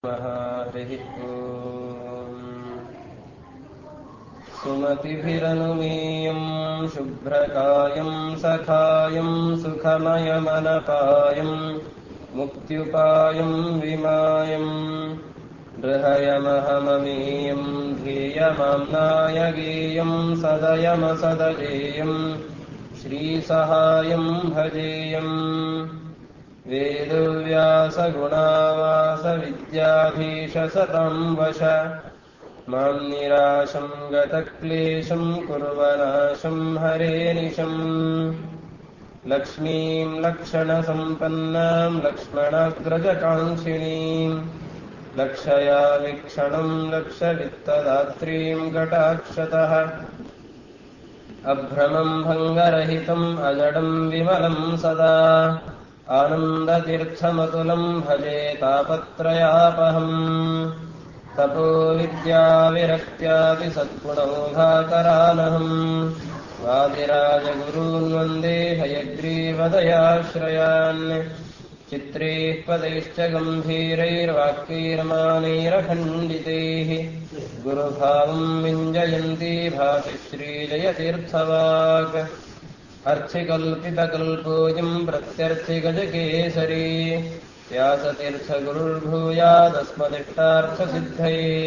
हरिः ॐ सुमतिभिरनुमेयं शुभ्रकायं सखायं सुखमयमनपायं मुक्त्युपायं विमायम् बृहयमहममेयं ध्येयमाम्नाय गेयं सदयमसदजेयं श्रीसहायं भजेयम् वेदव्यासगुणावासविद्याधीशसतं वश मां निराशं गतक्लेशं कुर्वनाशं हरेनिशम् लक्ष्मीं लक्षणसम्पन्नां लक्ष्मणाग्रजकाङ्क्षिणीम् लक्षयावीक्षणं लक्षवित्तदात्रीं कटाक्षतः अभ्रमं भङ्गरहितम् अजडं विमलं सदा आनन्दतीर्थमतुलं भजे तापत्रयापहम् तपो विद्याविरक्त्यादिसद्गुणौघाकरानहम् वादिराजगुरून् वन्दे हयग्रीवदयाश्रयान् चित्रैः पदैश्च गम्भीरैर्वाक्यैर्मानैरखण्डितैः गुरुभावम् विञ्जयन्ती भाति श्रीजयतीर्थवाक् अर्थिकल्पितकल्पोऽयम् प्रत्यर्थिगजकेसरी व्यासतीर्थगुरुर्भूयादस्मदिष्टार्थसिद्धये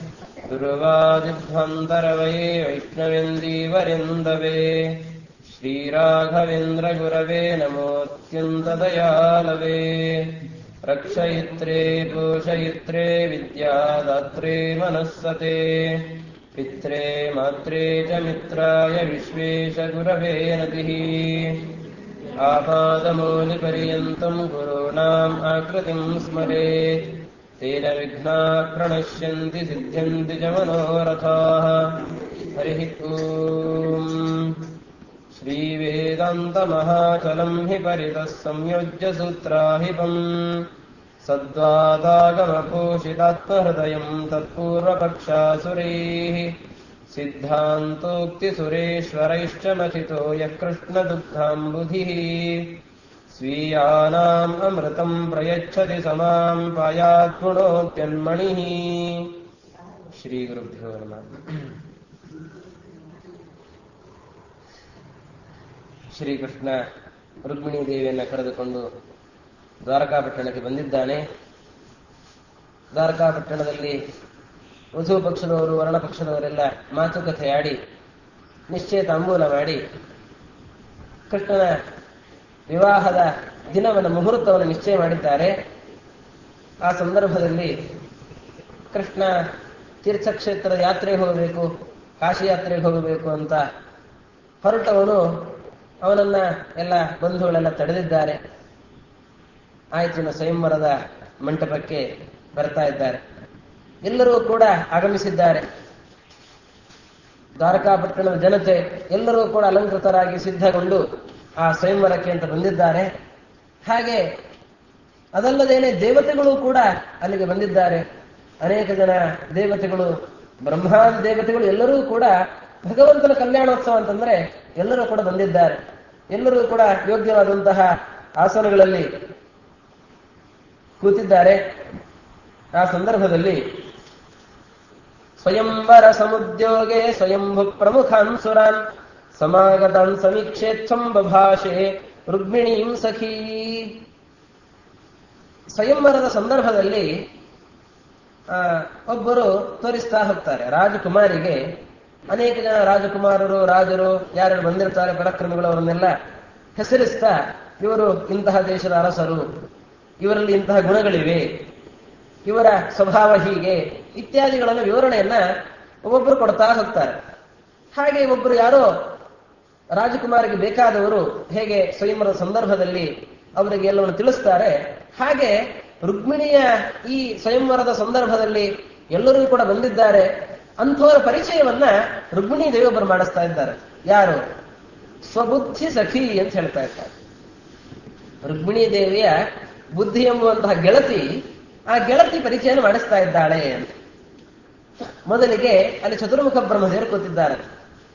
दुर्वादिध्वन्तरवये वैष्णवेन्दीवरिन्दवे श्रीराघवेन्द्रगुरवे नमोऽत्यन्तदयालवे रक्षयित्रे पोषयित्रे विद्यादात्रे मनःसते पित्रे मात्रे च मित्राय विश्वेशगुरवे नतिः आपादमौलिपर्यन्तम् गुरूणाम् आकृतिम् स्मरेत् तेन विघ्नाः प्रणश्यन्ति सिद्ध्यन्ति च मनोरथाः हरिः ओम् श्रीवेदान्तमहाचलम् हि परितः संयोज्य सूत्राहिपम् सद्वादागमपोषितात्महृदयम् तत्पूर्वपक्षासुरैः सिद्धान्तोक्तिसुरेश्वरैश्च मथितो यः कृष्णदुःखाम्बुधिः स्वीयानाम् अमृतम् प्रयच्छति समाम् पायाद्गुणोऽप्यन्मणिः श्रीगुरुभ्यो नमः ಶ್ರೀಕೃಷ್ಣ ರುಕ್ಮಿಣಿ ದೇವಿಯನ್ನ ಕರೆದುಕೊಂಡು ದ್ವಾರಕಾಪಟ್ಟಣಕ್ಕೆ ಬಂದಿದ್ದಾನೆ ದ್ವಾರಕಾಪಟ್ಟಣದಲ್ಲಿ ವಧು ಪಕ್ಷದವರು ವರ್ಣ ಪಕ್ಷದವರೆಲ್ಲ ಮಾತುಕತೆ ಆಡಿ ನಿಶ್ಚಯ ತಾಂಬೂಲ ಮಾಡಿ ಕೃಷ್ಣನ ವಿವಾಹದ ದಿನವನ್ನು ಮುಹೂರ್ತವನ್ನು ನಿಶ್ಚಯ ಮಾಡಿದ್ದಾರೆ ಆ ಸಂದರ್ಭದಲ್ಲಿ ಕೃಷ್ಣ ತೀರ್ಥಕ್ಷೇತ್ರದ ಯಾತ್ರೆಗೆ ಹೋಗಬೇಕು ಕಾಶಿ ಯಾತ್ರೆಗೆ ಹೋಗಬೇಕು ಅಂತ ಹೊರಟವನು ಅವನನ್ನ ಎಲ್ಲ ಬಂಧುಗಳೆಲ್ಲ ತಡೆದಿದ್ದಾರೆ ಆಯ್ತಿನ ಸ್ವಯಂವರದ ಮಂಟಪಕ್ಕೆ ಬರ್ತಾ ಇದ್ದಾರೆ ಎಲ್ಲರೂ ಕೂಡ ಆಗಮಿಸಿದ್ದಾರೆ ದ್ವಾರಕಾಪಟ್ಟಣದ ಜನತೆ ಎಲ್ಲರೂ ಕೂಡ ಅಲಂಕೃತರಾಗಿ ಸಿದ್ಧಗೊಂಡು ಆ ಸ್ವಯಂವರಕ್ಕೆ ಅಂತ ಬಂದಿದ್ದಾರೆ ಹಾಗೆ ಅದಲ್ಲದೇನೆ ದೇವತೆಗಳು ಕೂಡ ಅಲ್ಲಿಗೆ ಬಂದಿದ್ದಾರೆ ಅನೇಕ ಜನ ದೇವತೆಗಳು ಬ್ರಹ್ಮಾದಿ ದೇವತೆಗಳು ಎಲ್ಲರೂ ಕೂಡ ಭಗವಂತನ ಕಲ್ಯಾಣೋತ್ಸವ ಅಂತಂದ್ರೆ ಎಲ್ಲರೂ ಕೂಡ ಬಂದಿದ್ದಾರೆ ಎಲ್ಲರೂ ಕೂಡ ಯೋಗ್ಯವಾದಂತಹ ಆಸನಗಳಲ್ಲಿ ಕೂತಿದ್ದಾರೆ ಆ ಸಂದರ್ಭದಲ್ಲಿ ಸ್ವಯಂವರ ಸಮುದ್ಯೋಗೆ ಸ್ವಯಂಭು ಪ್ರಮುಖಾನ್ ಸುರಾನ್ ಸಮಾಗತಾನ್ ಸಮೀಕ್ಷೇತ್ಸಂ ಬಭಾಷೆ ರುಕ್ಮಿಣೀಂ ಸಖೀ ಸ್ವಯಂವರದ ಸಂದರ್ಭದಲ್ಲಿ ಒಬ್ಬರು ತೋರಿಸ್ತಾ ಹೋಗ್ತಾರೆ ರಾಜಕುಮಾರಿಗೆ ಅನೇಕ ಜನ ರಾಜಕುಮಾರರು ರಾಜರು ಯಾರು ಬಂದಿರ್ತಾರೆ ಪರಾಕ್ರಮಿಗಳು ಅವರನ್ನೆಲ್ಲ ಹೆಸರಿಸ್ತಾ ಇವರು ಇಂತಹ ದೇಶದ ಅರಸರು ಇವರಲ್ಲಿ ಇಂತಹ ಗುಣಗಳಿವೆ ಇವರ ಸ್ವಭಾವ ಹೀಗೆ ಇತ್ಯಾದಿಗಳನ್ನು ವಿವರಣೆಯನ್ನ ಒಬ್ಬೊಬ್ಬರು ಕೊಡ್ತಾ ಹೋಗ್ತಾರೆ ಹಾಗೆ ಒಬ್ಬರು ಯಾರೋ ರಾಜಕುಮಾರಿಗೆ ಬೇಕಾದವರು ಹೇಗೆ ಸ್ವಯಂವರದ ಸಂದರ್ಭದಲ್ಲಿ ಅವರಿಗೆ ಎಲ್ಲವನ್ನು ತಿಳಿಸ್ತಾರೆ ಹಾಗೆ ರುಕ್ಮಿಣಿಯ ಈ ಸ್ವಯಂವರದ ಸಂದರ್ಭದಲ್ಲಿ ಎಲ್ಲರೂ ಕೂಡ ಬಂದಿದ್ದಾರೆ ಅಂಥವರ ಪರಿಚಯವನ್ನ ರುಕ್ಮಿಣಿ ದೇವಿಯೊಬ್ಬರು ಮಾಡಿಸ್ತಾ ಇದ್ದಾರೆ ಯಾರು ಸ್ವಬುದ್ಧಿ ಸಖಿ ಅಂತ ಹೇಳ್ತಾ ಇದ್ದಾರೆ ರುಕ್ಮಿಣಿ ದೇವಿಯ ಬುದ್ಧಿ ಎಂಬುವಂತಹ ಗೆಳತಿ ಆ ಗೆಳತಿ ಪರಿಚಯನ ಮಾಡಿಸ್ತಾ ಇದ್ದಾಳೆ ಅಂತ ಮೊದಲಿಗೆ ಅಲ್ಲಿ ಚತುರ್ಮುಖ ಬ್ರಹ್ಮದೇವರು ಕೂತಿದ್ದಾರೆ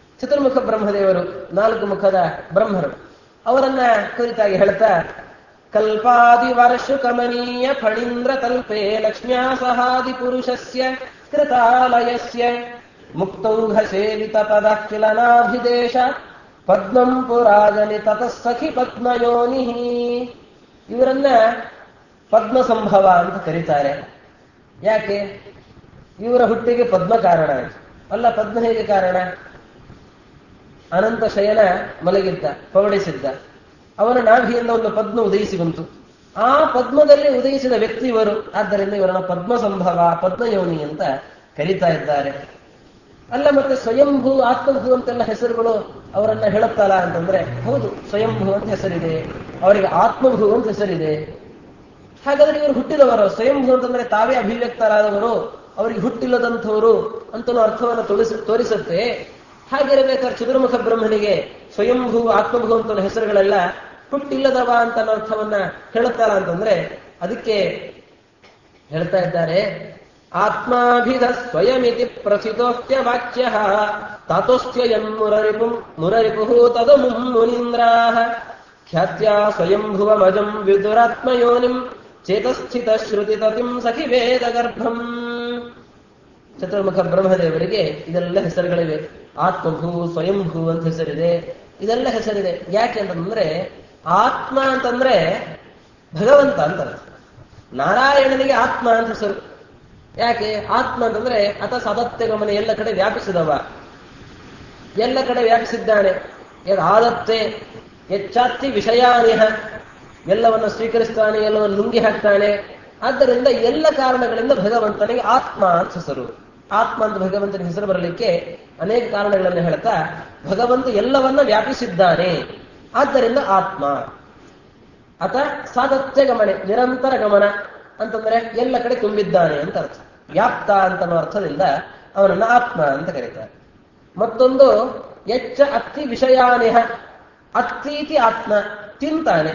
ಚತುರ್ಮುಖ ಬ್ರಹ್ಮದೇವರು ನಾಲ್ಕು ಮುಖದ ಬ್ರಹ್ಮರು ಅವರನ್ನ ಕುರಿತಾಗಿ ಹೇಳ್ತಾ ಕಲ್ಪಾದಿವರ್ಷು ಕಮನೀಯ ಫಣೀಂದ್ರ ತಲ್ಪೆ ಲಕ್ಷ್ಮ್ಯಾ ಸಹಾದಿ ಪುರುಷಸ್ಯ ಕೃತಾಲಯಸ್ಯ ಮುಕ್ತೌಘ ಸೇವಿತ ಪದ ಕಿಲನಾಭಿದೇಶ ಪದ್ಮಂ ಪುರಾಜನಿ ತತಃ ಸಖಿ ಪದ್ಮಯೋನಿ ಇವರನ್ನ ಪದ್ಮ ಸಂಭವ ಅಂತ ಕರೀತಾರೆ ಯಾಕೆ ಇವರ ಹುಟ್ಟಿಗೆ ಪದ್ಮ ಕಾರಣ ಆಯ್ತು ಅಲ್ಲ ಪದ್ಮ ಹೇಗೆ ಕಾರಣ ಅನಂತ ಶಯನ ಮಲಗಿದ್ದ ಪವಡಿಸಿದ್ದ ಅವನ ನಾಭಿಯಿಂದ ಒಂದು ಪದ್ಮ ಉದಯಿಸಿ ಬಂತು ಆ ಪದ್ಮದಲ್ಲಿ ಉದಯಿಸಿದ ವ್ಯಕ್ತಿ ಇವರು ಆದ್ದರಿಂದ ಇವರನ್ನ ಪದ್ಮ ಸಂಭವ ಪದ್ಮಯೋನಿ ಅಂತ ಕರೀತಾ ಇದ್ದಾರೆ ಅಲ್ಲ ಮತ್ತೆ ಸ್ವಯಂಭೂ ಆತ್ಮಭೂ ಅಂತೆಲ್ಲ ಹೆಸರುಗಳು ಅವರನ್ನ ಹೇಳುತ್ತಲ್ಲ ಅಂತಂದ್ರೆ ಹೌದು ಸ್ವಯಂಭೂ ಅಂತ ಹೆಸರಿದೆ ಅವರಿಗೆ ಆತ್ಮಭೂ ಅಂತ ಹೆಸರಿದೆ ಹಾಗಾದ್ರೆ ಇವರು ಹುಟ್ಟಿದವರು ಸ್ವಯಂಭೂ ಅಂತಂದ್ರೆ ತಾವೇ ಅಭಿವ್ಯಕ್ತರಾದವರು ಅವರಿಗೆ ಹುಟ್ಟಿಲ್ಲದಂಥವರು ಅಂತಲೂ ಅರ್ಥವನ್ನು ತೋರಿಸ ತೋರಿಸುತ್ತೆ ಹಾಗಿರಬೇಕಾದ್ರೆ ಚತುರ್ಮುಖ ಬ್ರಹ್ಮನಿಗೆ ಸ್ವಯಂಭೂ ಆತ್ಮಭೂ ಅಂತ ಹೆಸರುಗಳೆಲ್ಲ ಹುಟ್ಟಿಲ್ಲದವ ಅಂತ ಅರ್ಥವನ್ನ ಹೇಳುತ್ತಲ್ಲ ಅಂತಂದ್ರೆ ಅದಕ್ಕೆ ಹೇಳ್ತಾ ಇದ್ದಾರೆ ಆತ್ಮಾಭಿಧ ಸ್ವಯಮಿತಿ ಪ್ರಸಿತೋಕ್ತ್ಯ ವಾಕ್ಯ ತಾತೋಸ್ತ್ಯಯನ್ ಮುರರಿಪು ಮುರರಿಪು ತದು ಮುನೀಂದ್ರಾ ಖ್ಯಾತ್ಯ ಸ್ವಯಂಭುವಮಜಂ ವಿದುರಾತ್ಮಯೋನಿಂ ಚೇತಸ್ಥಿತ ಶ್ರುತಿ ತತಿಂ ಸಖಿ ವೇದ ಗರ್ಭಂ ಚತುರ್ಮುಖ ಬ್ರಹ್ಮದೇವರಿಗೆ ಇದೆಲ್ಲ ಹೆಸರುಗಳಿವೆ ಆತ್ಮಭೂ ಸ್ವಯಂಭೂ ಅಂತ ಹೆಸರಿದೆ ಇದೆಲ್ಲ ಹೆಸರಿದೆ ಯಾಕೆ ಅಂತಂದ್ರೆ ಆತ್ಮ ಅಂತಂದ್ರೆ ಭಗವಂತ ಅಂತ ಅರ್ಥ. ನಾರಾಯಣನಿಗೆ ಆತ್ಮ ಅಂತ ಹೆಸರು ಯಾಕೆ ಆತ್ಮ ಅಂತಂದ್ರೆ ಅತ ಸದತ್ಯ ಗಮನ ಎಲ್ಲ ಕಡೆ ವ್ಯಾಪಿಸಿದವ ಎಲ್ಲ ಕಡೆ ವ್ಯಾಪಿಸಿದ್ದಾನೆ ಆದತ್ತೆ ಹೆಚ್ಚಾತ್ತಿ ವಿಷಯಾನಿಹ ಎಲ್ಲವನ್ನು ಸ್ವೀಕರಿಸ್ತಾನೆ ಎಲ್ಲವನ್ನು ನುಂಗಿ ಹಾಕ್ತಾನೆ ಆದ್ದರಿಂದ ಎಲ್ಲ ಕಾರಣಗಳಿಂದ ಭಗವಂತನಿಗೆ ಆತ್ಮ ಅಂತ ಹೆಸರು ಆತ್ಮ ಅಂತ ಭಗವಂತನ ಹೆಸರು ಬರಲಿಕ್ಕೆ ಅನೇಕ ಕಾರಣಗಳನ್ನು ಹೇಳ್ತಾ ಭಗವಂತ ಎಲ್ಲವನ್ನ ವ್ಯಾಪಿಸಿದ್ದಾನೆ ಆದ್ದರಿಂದ ಆತ್ಮ ಅಥ ಸಾತತ್ಯ ಗಮನೆ ನಿರಂತರ ಗಮನ ಅಂತಂದ್ರೆ ಎಲ್ಲ ಕಡೆ ತುಂಬಿದ್ದಾನೆ ಅಂತ ಅರ್ಥ ವ್ಯಾಪ್ತ ಅಂತ ಅರ್ಥದಿಂದ ಅವನನ್ನ ಆತ್ಮ ಅಂತ ಕರೀತಾರೆ ಮತ್ತೊಂದು ಎಚ್ಚ ಅತ್ತಿ ವಿಷಯಾನಿಹ ಅತ್ತೀತಿ ಆತ್ಮ ತಿಂತಾನೆ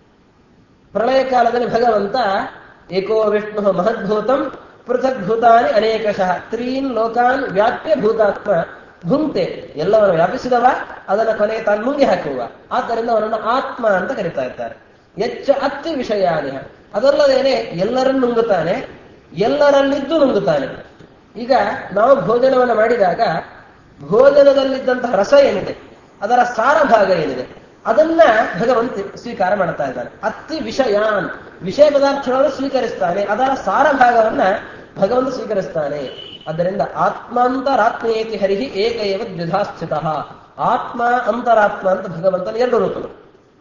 ಪ್ರಳಯ ಕಾಲದಲ್ಲಿ ಭಗವಂತ ಏಕೋ ವಿಷ್ಣು ಮಹದ್ಭೂತಂ ಪೃಥಕ್ ಭೂತಾನಿ ಅನೇಕಶಃ ತ್ರೀನ್ ಲೋಕಾನ್ ವ್ಯಾಪ್ಯ ಭೂತಾತ್ಮ ಭುಂಕ್ತೆ ಎಲ್ಲವನ್ನು ವ್ಯಾಪಿಸಿದವ ಅದನ್ನ ಕೊನೆಗೆ ತಾನು ಮುಂದೆ ಹಾಕುವ ಆದ್ದರಿಂದ ಅವನನ್ನು ಆತ್ಮ ಅಂತ ಕರೀತಾ ಇದ್ದಾರೆ ಹೆಚ್ಚ ಅತ್ತಿ ವಿಷಯಾನಿಹ ಅದಲ್ಲದೇನೆ ಎಲ್ಲರನ್ನು ನುಂಗುತ್ತಾನೆ ಎಲ್ಲರಲ್ಲಿದ್ದು ನುಂಗುತ್ತಾನೆ ಈಗ ನಾವು ಭೋಜನವನ್ನು ಮಾಡಿದಾಗ ಭೋಜನದಲ್ಲಿದ್ದಂತಹ ರಸ ಏನಿದೆ ಅದರ ಸಾರ ಭಾಗ ಏನಿದೆ ಅದನ್ನ ಭಗವಂತ ಸ್ವೀಕಾರ ಮಾಡ್ತಾ ಇದ್ದಾನೆ ಅತಿ ವಿಷಯಾನ್ ವಿಷಯ ಪದಾರ್ಥಗಳನ್ನು ಸ್ವೀಕರಿಸ್ತಾನೆ ಅದರ ಸಾರ ಭಾಗವನ್ನ ಭಗವಂತ ಸ್ವೀಕರಿಸ್ತಾನೆ ಆದ್ದರಿಂದ ಆತ್ಮಾಂತರಾತ್ಮೇತಿ ಹರಿಹಿ ಏಕೈವ ದ್ವಿಧಾ ಸ್ಥಿತ ಆತ್ಮ ಅಂತರಾತ್ಮ ಅಂತ ಭಗವಂತನ ಎರಡು ರೂಪಗಳು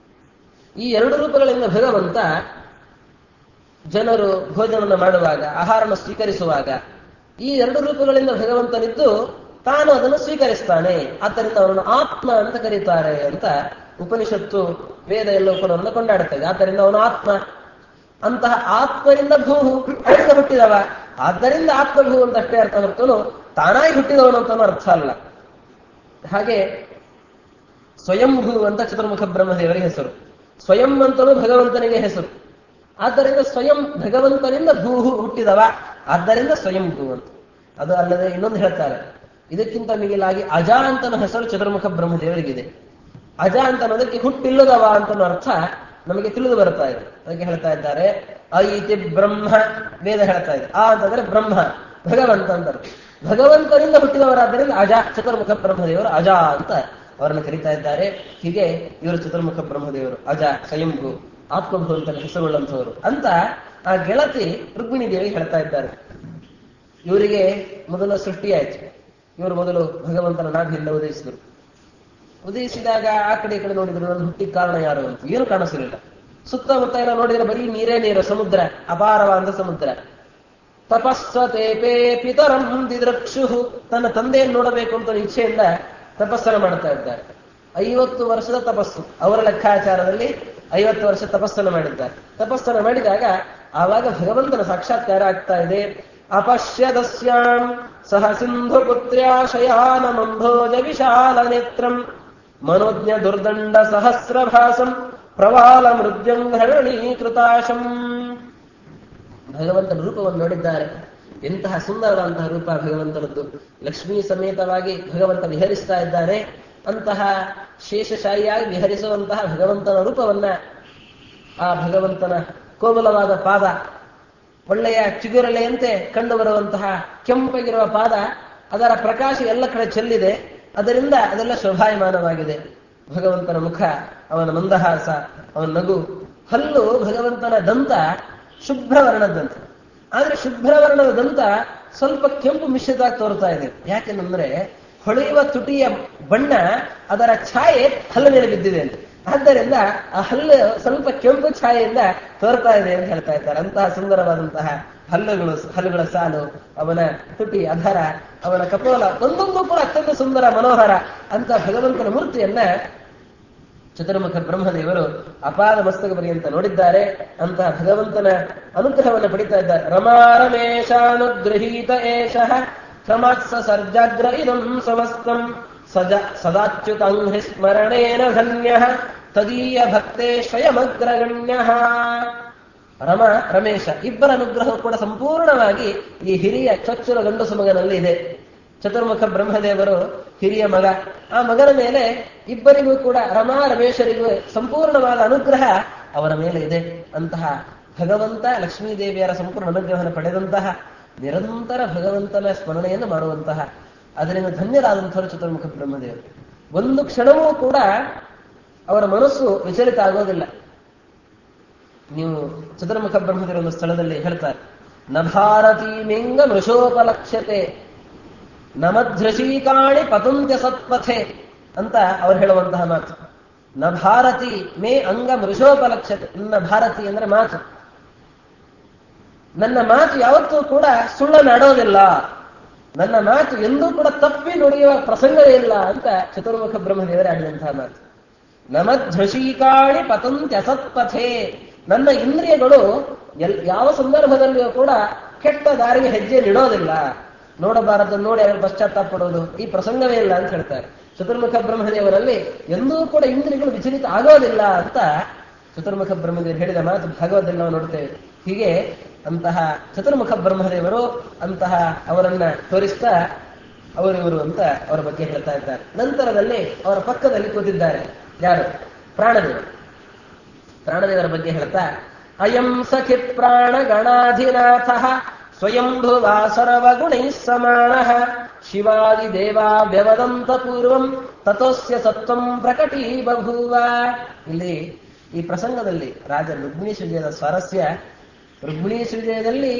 ಈ ಎರಡು ರೂಪಗಳಿಂದ ಭಗವಂತ ಜನರು ಭೋಜನವನ್ನು ಮಾಡುವಾಗ ಆಹಾರವನ್ನು ಸ್ವೀಕರಿಸುವಾಗ ಈ ಎರಡು ರೂಪಗಳಿಂದ ಭಗವಂತನಿದ್ದು ತಾನು ಅದನ್ನು ಸ್ವೀಕರಿಸ್ತಾನೆ ಆದ್ದರಿಂದ ಅವನನ್ನು ಆತ್ಮ ಅಂತ ಕರೀತಾರೆ ಅಂತ ಉಪನಿಷತ್ತು ವೇದ ಎಲ್ಲ ಉಪನವನ್ನು ಕೊಂಡಾಡುತ್ತದೆ ಆದ್ದರಿಂದ ಅವನು ಆತ್ಮ ಅಂತಹ ಆತ್ಮನಿಂದ ಭೂ ಅದರಿಂದ ಹುಟ್ಟಿದವ ಆದ್ದರಿಂದ ಆತ್ಮಭೂ ಅಂತ ಅಷ್ಟೇ ಅರ್ಥ ಹೊರತನು ತಾನಾಗಿ ಹುಟ್ಟಿದವನು ಅಂತಾನು ಅರ್ಥ ಅಲ್ಲ ಹಾಗೆ ಸ್ವಯಂಭೂ ಅಂತ ಚತುರ್ಮುಖ ಬ್ರಹ್ಮದೇವರಿಗೆ ಹೆಸರು ಸ್ವಯಂ ಅಂತಲೂ ಭಗವಂತನಿಗೆ ಹೆಸರು ಆದ್ದರಿಂದ ಸ್ವಯಂ ಭಗವಂತನಿಂದ ಭೂ ಹುಟ್ಟಿದವ ಆದ್ದರಿಂದ ಸ್ವಯಂಭೂ ಅಂತ ಅದು ಅಲ್ಲದೆ ಇನ್ನೊಂದು ಹೇಳ್ತಾರೆ ಇದಕ್ಕಿಂತ ಮಿಗಿಲಾಗಿ ಅಜ ಅಂತನ ಹೆಸರು ಚತುರ್ಮುಖ ಬ್ರಹ್ಮದೇವರಿಗಿದೆ ಅಜ ಅಂತ ಅನ್ನೋದಕ್ಕೆ ಹುಟ್ಟಿಲ್ಲದವ ಅಂತ ಅರ್ಥ ನಮಗೆ ತಿಳಿದು ಬರ್ತಾ ಇದೆ ಅದಕ್ಕೆ ಹೇಳ್ತಾ ಇದ್ದಾರೆ ಅ ಇತಿ ಬ್ರಹ್ಮ ವೇದ ಹೇಳ್ತಾ ಇದೆ ಆ ಅಂತಂದ್ರೆ ಬ್ರಹ್ಮ ಭಗವಂತ ಅಂತ ಅರ್ಥ ಭಗವಂತನಿಂದ ಹುಟ್ಟಿದವರಾದ್ದರಿಂದ ಅಜ ಚತುರ್ಮುಖ ಬ್ರಹ್ಮದೇವರು ಅಜ ಅಂತ ಅವರನ್ನು ಕರೀತಾ ಇದ್ದಾರೆ ಹೀಗೆ ಇವರು ಚತುರ್ಮುಖ ಬ್ರಹ್ಮದೇವರು ಅಜ ಸ್ವಯಂಭೂ ಆತ್ಮಭೂ ಅಂತ ಹೆಸರುಳ್ಳಂಥವರು ಅಂತ ಆ ಗೆಳತಿ ರುಕ್ಮಿಣಿ ದೇವಿ ಹೇಳ್ತಾ ಇದ್ದಾರೆ ಇವರಿಗೆ ಮೊದಲು ಸೃಷ್ಟಿಯಾಯ್ತು ಇವರು ಮೊದಲು ಭಗವಂತನ ನಾಭಿಯಿಂದ ಉದಯಿಸಿದರು ಉದಯಿಸಿದಾಗ ಆ ಕಡೆ ಈ ಕಡೆ ನೋಡಿದ್ರು ನನ್ನ ಹುಟ್ಟಿಗೆ ಕಾರಣ ಯಾರು ಅಂತ ಏನು ಕಾಣಿಸಲಿಲ್ಲ ಸುತ್ತಮುತ್ತ ಎಲ್ಲ ನೋಡಿದ್ರೆ ಬರೀ ನೀರೇ ನೀರು ಸಮುದ್ರ ಅಪಾರವಾದ ಸಮುದ್ರ ತಪಸ್ವತೇಪೇ ಪಿತರಂ ದಿದೃಕ್ಷು ತನ್ನ ತಂದೆಯನ್ನು ನೋಡಬೇಕು ಅಂತ ಇಚ್ಛೆಯಿಂದ ತಪಸ್ಸನ್ನು ಮಾಡ್ತಾ ಇದ್ದಾರೆ ಐವತ್ತು ವರ್ಷದ ತಪಸ್ಸು ಅವರ ಲೆಕ್ಕಾಚಾರದಲ್ಲಿ ಐವತ್ತು ವರ್ಷ ತಪಸ್ಸನ್ನು ಮಾಡಿದ್ದಾರೆ ತಪಸ್ಸನ್ನು ಮಾಡಿದಾಗ ಆವಾಗ ಭಗವಂತನ ಸಾಕ್ಷಾತ್ಕಾರ ಆಗ್ತಾ ಇದೆ ಅಪಶ್ಯದಸ್ಯಾಂ ಸಹ ಸಿಂಧು ಪುತ್ರ್ಯಾ ಶಯಾನ ಮಂಭೋಜ ವಿಶಾಲ ನೇತ್ರಂ ಮನೋಜ್ಞ ದುರ್ದಂಡ ಸಹಸ್ರಭಾಸಂ ಪ್ರವಾಲ ಮೃದ್ಯಂಗರಣೀಕೃತಾಶಂ ಭಗವಂತನ ರೂಪವನ್ನು ನೋಡಿದ್ದಾರೆ ಎಂತಹ ಸುಂದರವಾದಂತಹ ರೂಪ ಭಗವಂತನದ್ದು ಲಕ್ಷ್ಮೀ ಸಮೇತವಾಗಿ ಭಗವಂತ ವಿಹರಿಸ್ತಾ ಇದ್ದಾನೆ ಅಂತಹ ಶೇಷಶಾಹಿಯಾಗಿ ವಿಹರಿಸುವಂತಹ ಭಗವಂತನ ರೂಪವನ್ನ ಆ ಭಗವಂತನ ಕೋಮಲವಾದ ಪಾದ ಒಳ್ಳೆಯ ಚಿಗುರಲೆಯಂತೆ ಕಂಡು ಬರುವಂತಹ ಕೆಂಪಗಿರುವ ಪಾದ ಅದರ ಪ್ರಕಾಶ ಎಲ್ಲ ಕಡೆ ಚೆಲ್ಲಿದೆ ಅದರಿಂದ ಅದೆಲ್ಲ ಶೋಭಾಯಮಾನವಾಗಿದೆ ಭಗವಂತನ ಮುಖ ಅವನ ಮಂದಹಾಸ ಅವನ ನಗು ಹಲ್ಲು ಭಗವಂತನ ದಂತ ಶುಭ್ರವರ್ಣದಂತ ಆದ್ರೆ ಶುಭ್ರವರ್ಣದ ದಂತ ಸ್ವಲ್ಪ ಕೆಂಪು ಮಿಶ್ರಿತವಾಗಿ ತೋರ್ತಾ ಇದೆ ಯಾಕೆಂದ್ರೆ ಹೊಳೆಯುವ ತುಟಿಯ ಬಣ್ಣ ಅದರ ಛಾಯೆ ಹಲ್ಲು ಮೇಲೆ ಬಿದ್ದಿದೆ ಅಂತ ಆದ್ದರಿಂದ ಆ ಹಲ್ಲು ಸ್ವಲ್ಪ ಕೆಂಪು ಛಾಯೆಯಿಂದ ತೋರ್ತಾ ಇದೆ ಅಂತ ಹೇಳ್ತಾ ಇದ್ದಾರೆ ಅಂತಹ ಸುಂದರವಾದಂತಹ ಹಲ್ಲುಗಳು ಹಲ್ಲುಗಳ ಸಾಲು ಅವನ ತುಟಿ ಅಧರ ಅವನ ಕಪೋಲ ಒಂದೊಂದು ಕೂಡ ಅತ್ಯಂತ ಸುಂದರ ಮನೋಹರ ಅಂತ ಭಗವಂತನ ಮೂರ್ತಿಯನ್ನ ಚತುರ್ಮುಖ ಬ್ರಹ್ಮದೇವರು ಅಪಾರ ಮಸ್ತಕ ಪರ್ಯಂತ ನೋಡಿದ್ದಾರೆ ಅಂತಹ ಭಗವಂತನ ಅನುಗ್ರಹವನ್ನು ಪಡಿತಾ ಇದ್ದಾರೆ ರಮಾ ರಮೇಶಾನುಗೃಹೀತ ಏಷಃ ಕ್ರಮತ್ಸ ಸರ್ಜಾಗ್ರ ಇದಂ ಸಮಸ್ತಂ ಸಜ ಸದಾಚ್ಯುತಂಹಿ ಸ್ಮರಣೇನ ಧನ್ಯ ತದೀಯ ಭಕ್ತೇ ಸ್ವಯಮಗ್ರಗಣ್ಯ ರಮ ರಮೇಶ ಇಬ್ಬರ ಅನುಗ್ರಹ ಕೂಡ ಸಂಪೂರ್ಣವಾಗಿ ಈ ಹಿರಿಯ ಚೊಚ್ಚಲ ಗಂಡಸು ಮಗನಲ್ಲಿ ಇದೆ ಚತುರ್ಮುಖ ಬ್ರಹ್ಮದೇವರು ಹಿರಿಯ ಮಗ ಆ ಮಗನ ಮೇಲೆ ಇಬ್ಬರಿಗೂ ಕೂಡ ರಮಾ ರಮೇಶರಿಗೂ ಸಂಪೂರ್ಣವಾದ ಅನುಗ್ರಹ ಅವರ ಮೇಲೆ ಇದೆ ಅಂತಹ ಭಗವಂತ ಲಕ್ಷ್ಮೀದೇವಿಯರ ಸಂಪೂರ್ಣ ಅನುಗ್ರಹವನ್ನು ಪಡೆದಂತಹ ನಿರಂತರ ಭಗವಂತನ ಸ್ಮರಣೆಯನ್ನು ಮಾಡುವಂತಹ ಅದರಿಂದ ಧನ್ಯರಾದಂಥವರು ಚತುರ್ಮುಖ ಬ್ರಹ್ಮದೇವರು ಒಂದು ಕ್ಷಣವೂ ಕೂಡ ಅವರ ಮನಸ್ಸು ವಿಚಲಿತ ಆಗೋದಿಲ್ಲ ನೀವು ಚತುರ್ಮುಖ ಬ್ರಹ್ಮದೇವರ ಒಂದು ಸ್ಥಳದಲ್ಲಿ ಹೇಳ್ತಾರೆ ನ ಭಾರತೀ ಮಿಂಗ ಮೃಷೋಪಲಕ್ಷ್ಯತೆ ನಮಧ್ರಶೀಕಾಣಿ ಪತಂತ್ಯ ಸತ್ಪಥೆ ಅಂತ ಅವ್ರು ಹೇಳುವಂತಹ ಮಾತು ನ ಭಾರತಿ ಮೇ ಅಂಗ ಮೃಷೋಪಲಕ್ಷ್ಯತೆ ನನ್ನ ಭಾರತಿ ಅಂದ್ರೆ ಮಾತು ನನ್ನ ಮಾತು ಯಾವತ್ತೂ ಕೂಡ ಸುಳ್ಳನ್ನಾಡೋದಿಲ್ಲ ನನ್ನ ಮಾತು ಎಂದೂ ಕೂಡ ತಪ್ಪಿ ನುಡಿಯುವ ಪ್ರಸಂಗವೇ ಇಲ್ಲ ಅಂತ ಚತುರ್ಮುಖ ಬ್ರಹ್ಮದೇವರೇ ಆಡಿದಂತಹ ಮಾತು ನಮಧ್ವಶೀಕಾಣಿ ಪತಂತ್ಯ ಸತ್ಪಥೆ ನನ್ನ ಇಂದ್ರಿಯಗಳು ಎಲ್ ಯಾವ ಸಂದರ್ಭದಲ್ಲಿಯೂ ಕೂಡ ಕೆಟ್ಟ ದಾರಿಗೆ ಹೆಜ್ಜೆ ಇಡೋದಿಲ್ಲ ನೋಡಬಾರದು ನೋಡಿ ಅವರು ಪಶ್ಚಾತ್ತಾಪ ಪಡೋದು ಈ ಪ್ರಸಂಗವೇ ಇಲ್ಲ ಅಂತ ಹೇಳ್ತಾರೆ ಚತುರ್ಮುಖ ಬ್ರಹ್ಮದೇವರಲ್ಲಿ ಎಂದೂ ಕೂಡ ಇಂದ್ರಿಯಗಳು ವಿಚಲಿತ ಆಗೋದಿಲ್ಲ ಅಂತ ಚತುರ್ಮುಖ ಬ್ರಹ್ಮದೇವರು ಹೇಳಿದ ಮಾತು ಭಾಗವತದಲ್ಲಿ ನಾವು ನೋಡ್ತೇವೆ ಹೀಗೆ ಅಂತಹ ಚತುರ್ಮುಖ ಬ್ರಹ್ಮದೇವರು ಅಂತಹ ಅವರನ್ನ ತೋರಿಸ್ತಾ ಅವರಿವರು ಅಂತ ಅವರ ಬಗ್ಗೆ ಹೇಳ್ತಾ ಇದ್ದಾರೆ ನಂತರದಲ್ಲಿ ಅವರ ಪಕ್ಕದಲ್ಲಿ ಕೂತಿದ್ದಾರೆ ಯಾರು ಪ್ರಾಣದೇವರು ಪ್ರಾಣದೇವರ ಬಗ್ಗೆ ಹೇಳ್ತಾ ಅಯಂ ಸಖಿ ಪ್ರಾಣ ಗಣಾಧಿನಾಥ ಸ್ವಯಂಭುವಾ ಸರ್ವಗುಣೈ ಸಮಾನ ಶಿವಾದಿ ದೇವಾ ವ್ಯವದಂತ ಪೂರ್ವಂ ತತೋಸ್ಯ ಸತ್ವಂ ಪ್ರಕಟೀ ಬಭೂವ ಇಲ್ಲಿ ಈ ಪ್ರಸಂಗದಲ್ಲಿ ರಾಜ ರುಕ್ಮಿಣೀಶ್ ವಿಜಯದ ಸ್ವಾರಸ್ಯ ರುಕ್ಮಿಣೀಶ್ ವಿಜಯದಲ್ಲಿ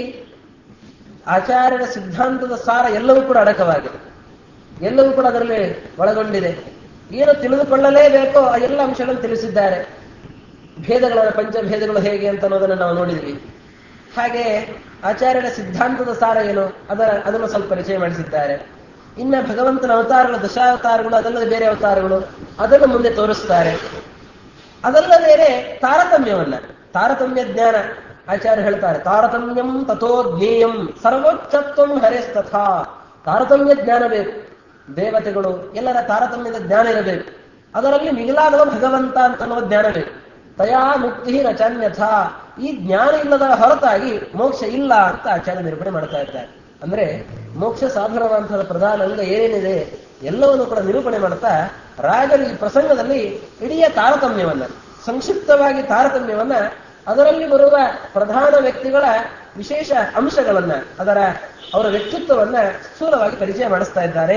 ಆಚಾರ್ಯರ ಸಿದ್ಧಾಂತದ ಸಾರ ಎಲ್ಲವೂ ಕೂಡ ಅಡಕವಾಗಿದೆ ಎಲ್ಲವೂ ಕೂಡ ಅದರಲ್ಲಿ ಒಳಗೊಂಡಿದೆ ಏನು ತಿಳಿದುಕೊಳ್ಳಲೇಬೇಕೋ ಆ ಎಲ್ಲ ಅಂಶಗಳನ್ನು ತಿಳಿಸಿದ್ದಾರೆ ಭೇದಗಳ ಪಂಚಭೇದಗಳು ಹೇಗೆ ಅಂತ ಅನ್ನೋದನ್ನು ನಾವು ನೋಡಿದ್ವಿ ಹಾಗೆ ಆಚಾರ್ಯರ ಸಿದ್ಧಾಂತದ ಸಾರ ಏನು ಅದರ ಅದನ್ನು ಸ್ವಲ್ಪ ಪರಿಚಯ ಮಾಡಿಸಿದ್ದಾರೆ ಇನ್ನ ಭಗವಂತನ ಅವತಾರಗಳು ದಶಾವತಾರಗಳು ಅದಲ್ಲದೆ ಬೇರೆ ಅವತಾರಗಳು ಅದನ್ನು ಮುಂದೆ ತೋರಿಸ್ತಾರೆ ಅದಲ್ಲ ಬೇರೆ ತಾರತಮ್ಯವನ್ನ ತಾರತಮ್ಯ ಜ್ಞಾನ ಆಚಾರ್ಯ ಹೇಳ್ತಾರೆ ತಾರತಮ್ಯಂ ತಥೋ ಜ್ಞೇಯಂ ಸರ್ವೋಚ್ಚತ್ವಂ ಹರೇಸ್ತಥಾ ತಾರತಮ್ಯ ಜ್ಞಾನ ಬೇಕು ದೇವತೆಗಳು ಎಲ್ಲರ ತಾರತಮ್ಯದ ಜ್ಞಾನ ಇರಬೇಕು ಅದರಲ್ಲಿ ಮಿಗಿಲಾದವ ಭಗವಂತ ಅಂತ ಅನ್ನುವ ಜ್ಞಾನ ಬೇಕು ತಯಾ ಮುಕ್ತಿ ರಚನ್ಯಥ ಈ ಜ್ಞಾನ ಇಲ್ಲದ ಹೊರತಾಗಿ ಮೋಕ್ಷ ಇಲ್ಲ ಅಂತ ಆಚಾರ್ಯ ನಿರೂಪಣೆ ಮಾಡ್ತಾ ಇದ್ದಾರೆ ಅಂದ್ರೆ ಮೋಕ್ಷ ಸಾಧನವಂತಹ ಪ್ರಧಾನ ಅಂಗ ಏನೇನಿದೆ ಎಲ್ಲವನ್ನು ಕೂಡ ನಿರೂಪಣೆ ಮಾಡ್ತಾ ರಾಜರು ಈ ಪ್ರಸಂಗದಲ್ಲಿ ಇಡೀ ತಾರತಮ್ಯವನ್ನ ಸಂಕ್ಷಿಪ್ತವಾಗಿ ತಾರತಮ್ಯವನ್ನ ಅದರಲ್ಲಿ ಬರುವ ಪ್ರಧಾನ ವ್ಯಕ್ತಿಗಳ ವಿಶೇಷ ಅಂಶಗಳನ್ನ ಅದರ ಅವರ ವ್ಯಕ್ತಿತ್ವವನ್ನ ಸ್ಥೂಲವಾಗಿ ಪರಿಚಯ ಮಾಡಿಸ್ತಾ ಇದ್ದಾರೆ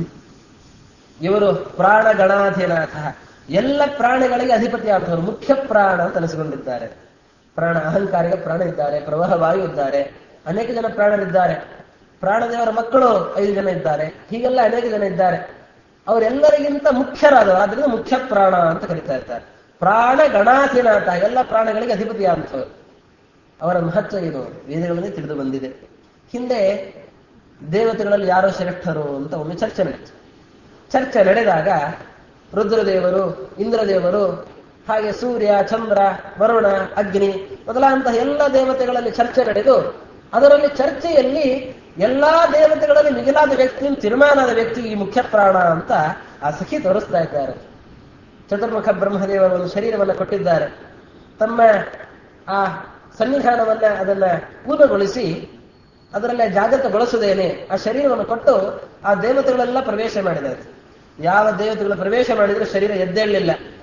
ಇವರು ಪ್ರಾಣ ಗಣಾಧಿನಾಥ ಎಲ್ಲ ಪ್ರಾಣಿಗಳಿಗೆ ಅಧಿಪತಿ ಆಗ್ತವರು ಮುಖ್ಯ ಪ್ರಾಣ ಅಂತ ಅನಿಸಿಕೊಂಡಿದ್ದಾರೆ ಪ್ರಾಣ ಅಹಂಕಾರಿಕ ಪ್ರಾಣ ಇದ್ದಾರೆ ಪ್ರವಾಹ ವಾಯು ಇದ್ದಾರೆ ಅನೇಕ ಜನ ಪ್ರಾಣರಿದ್ದಾರೆ ಪ್ರಾಣದೇವರ ಮಕ್ಕಳು ಐದು ಜನ ಇದ್ದಾರೆ ಹೀಗೆಲ್ಲ ಅನೇಕ ಜನ ಇದ್ದಾರೆ ಅವರೆಲ್ಲರಿಗಿಂತ ಮುಖ್ಯರಾದವರು ಆದ್ರಿಂದ ಮುಖ್ಯ ಪ್ರಾಣ ಅಂತ ಕರೀತಾ ಇರ್ತಾರೆ ಪ್ರಾಣ ಗಣಾಧಿನಾಥ ಎಲ್ಲ ಪ್ರಾಣಗಳಿಗೆ ಅಧಿಪತಿ ಆಗ್ತವರು ಅವರ ಮಹತ್ವ ಏನು ವೇದಗಳಲ್ಲಿ ತಿಳಿದು ಬಂದಿದೆ ಹಿಂದೆ ದೇವತೆಗಳಲ್ಲಿ ಯಾರೋ ಶ್ರೇಷ್ಠರು ಅಂತ ಒಮ್ಮೆ ಚರ್ಚೆ ನಡೆಯಿತು ಚರ್ಚೆ ನಡೆದಾಗ ರುದ್ರದೇವರು ಇಂದ್ರದೇವರು ಹಾಗೆ ಸೂರ್ಯ ಚಂದ್ರ ವರುಣ ಅಗ್ನಿ ಮೊದಲಾದಂತಹ ಎಲ್ಲ ದೇವತೆಗಳಲ್ಲಿ ಚರ್ಚೆ ನಡೆದು ಅದರಲ್ಲಿ ಚರ್ಚೆಯಲ್ಲಿ ಎಲ್ಲಾ ದೇವತೆಗಳಲ್ಲಿ ಮಿಗಿಲಾದ ವ್ಯಕ್ತಿ ತೀರ್ಮಾನದ ವ್ಯಕ್ತಿ ಈ ಮುಖ್ಯ ಪ್ರಾಣ ಅಂತ ಆ ಸಖಿ ತೋರಿಸ್ತಾ ಇದ್ದಾರೆ ಚತುರ್ಮುಖ ಬ್ರಹ್ಮದೇವರು ಒಂದು ಶರೀರವನ್ನು ಕೊಟ್ಟಿದ್ದಾರೆ ತಮ್ಮ ಆ ಸನ್ನಿಧಾನವನ್ನ ಅದನ್ನ ಪೂರ್ಣಗೊಳಿಸಿ ಅದರಲ್ಲೇ ಜಾಗೃತಗೊಳಿಸುವುದೇನೆ ಆ ಶರೀರವನ್ನು ಕೊಟ್ಟು ಆ ದೇವತೆಗಳೆಲ್ಲ ಪ್ರವೇಶ ಮಾಡಿದ್ದಾರೆ ಯಾವ ದೇವತೆಗಳು ಪ್ರವೇಶ ಮಾಡಿದ್ರೆ ಶರೀರ ಎದ್ದೇಳಲಿಲ್ಲ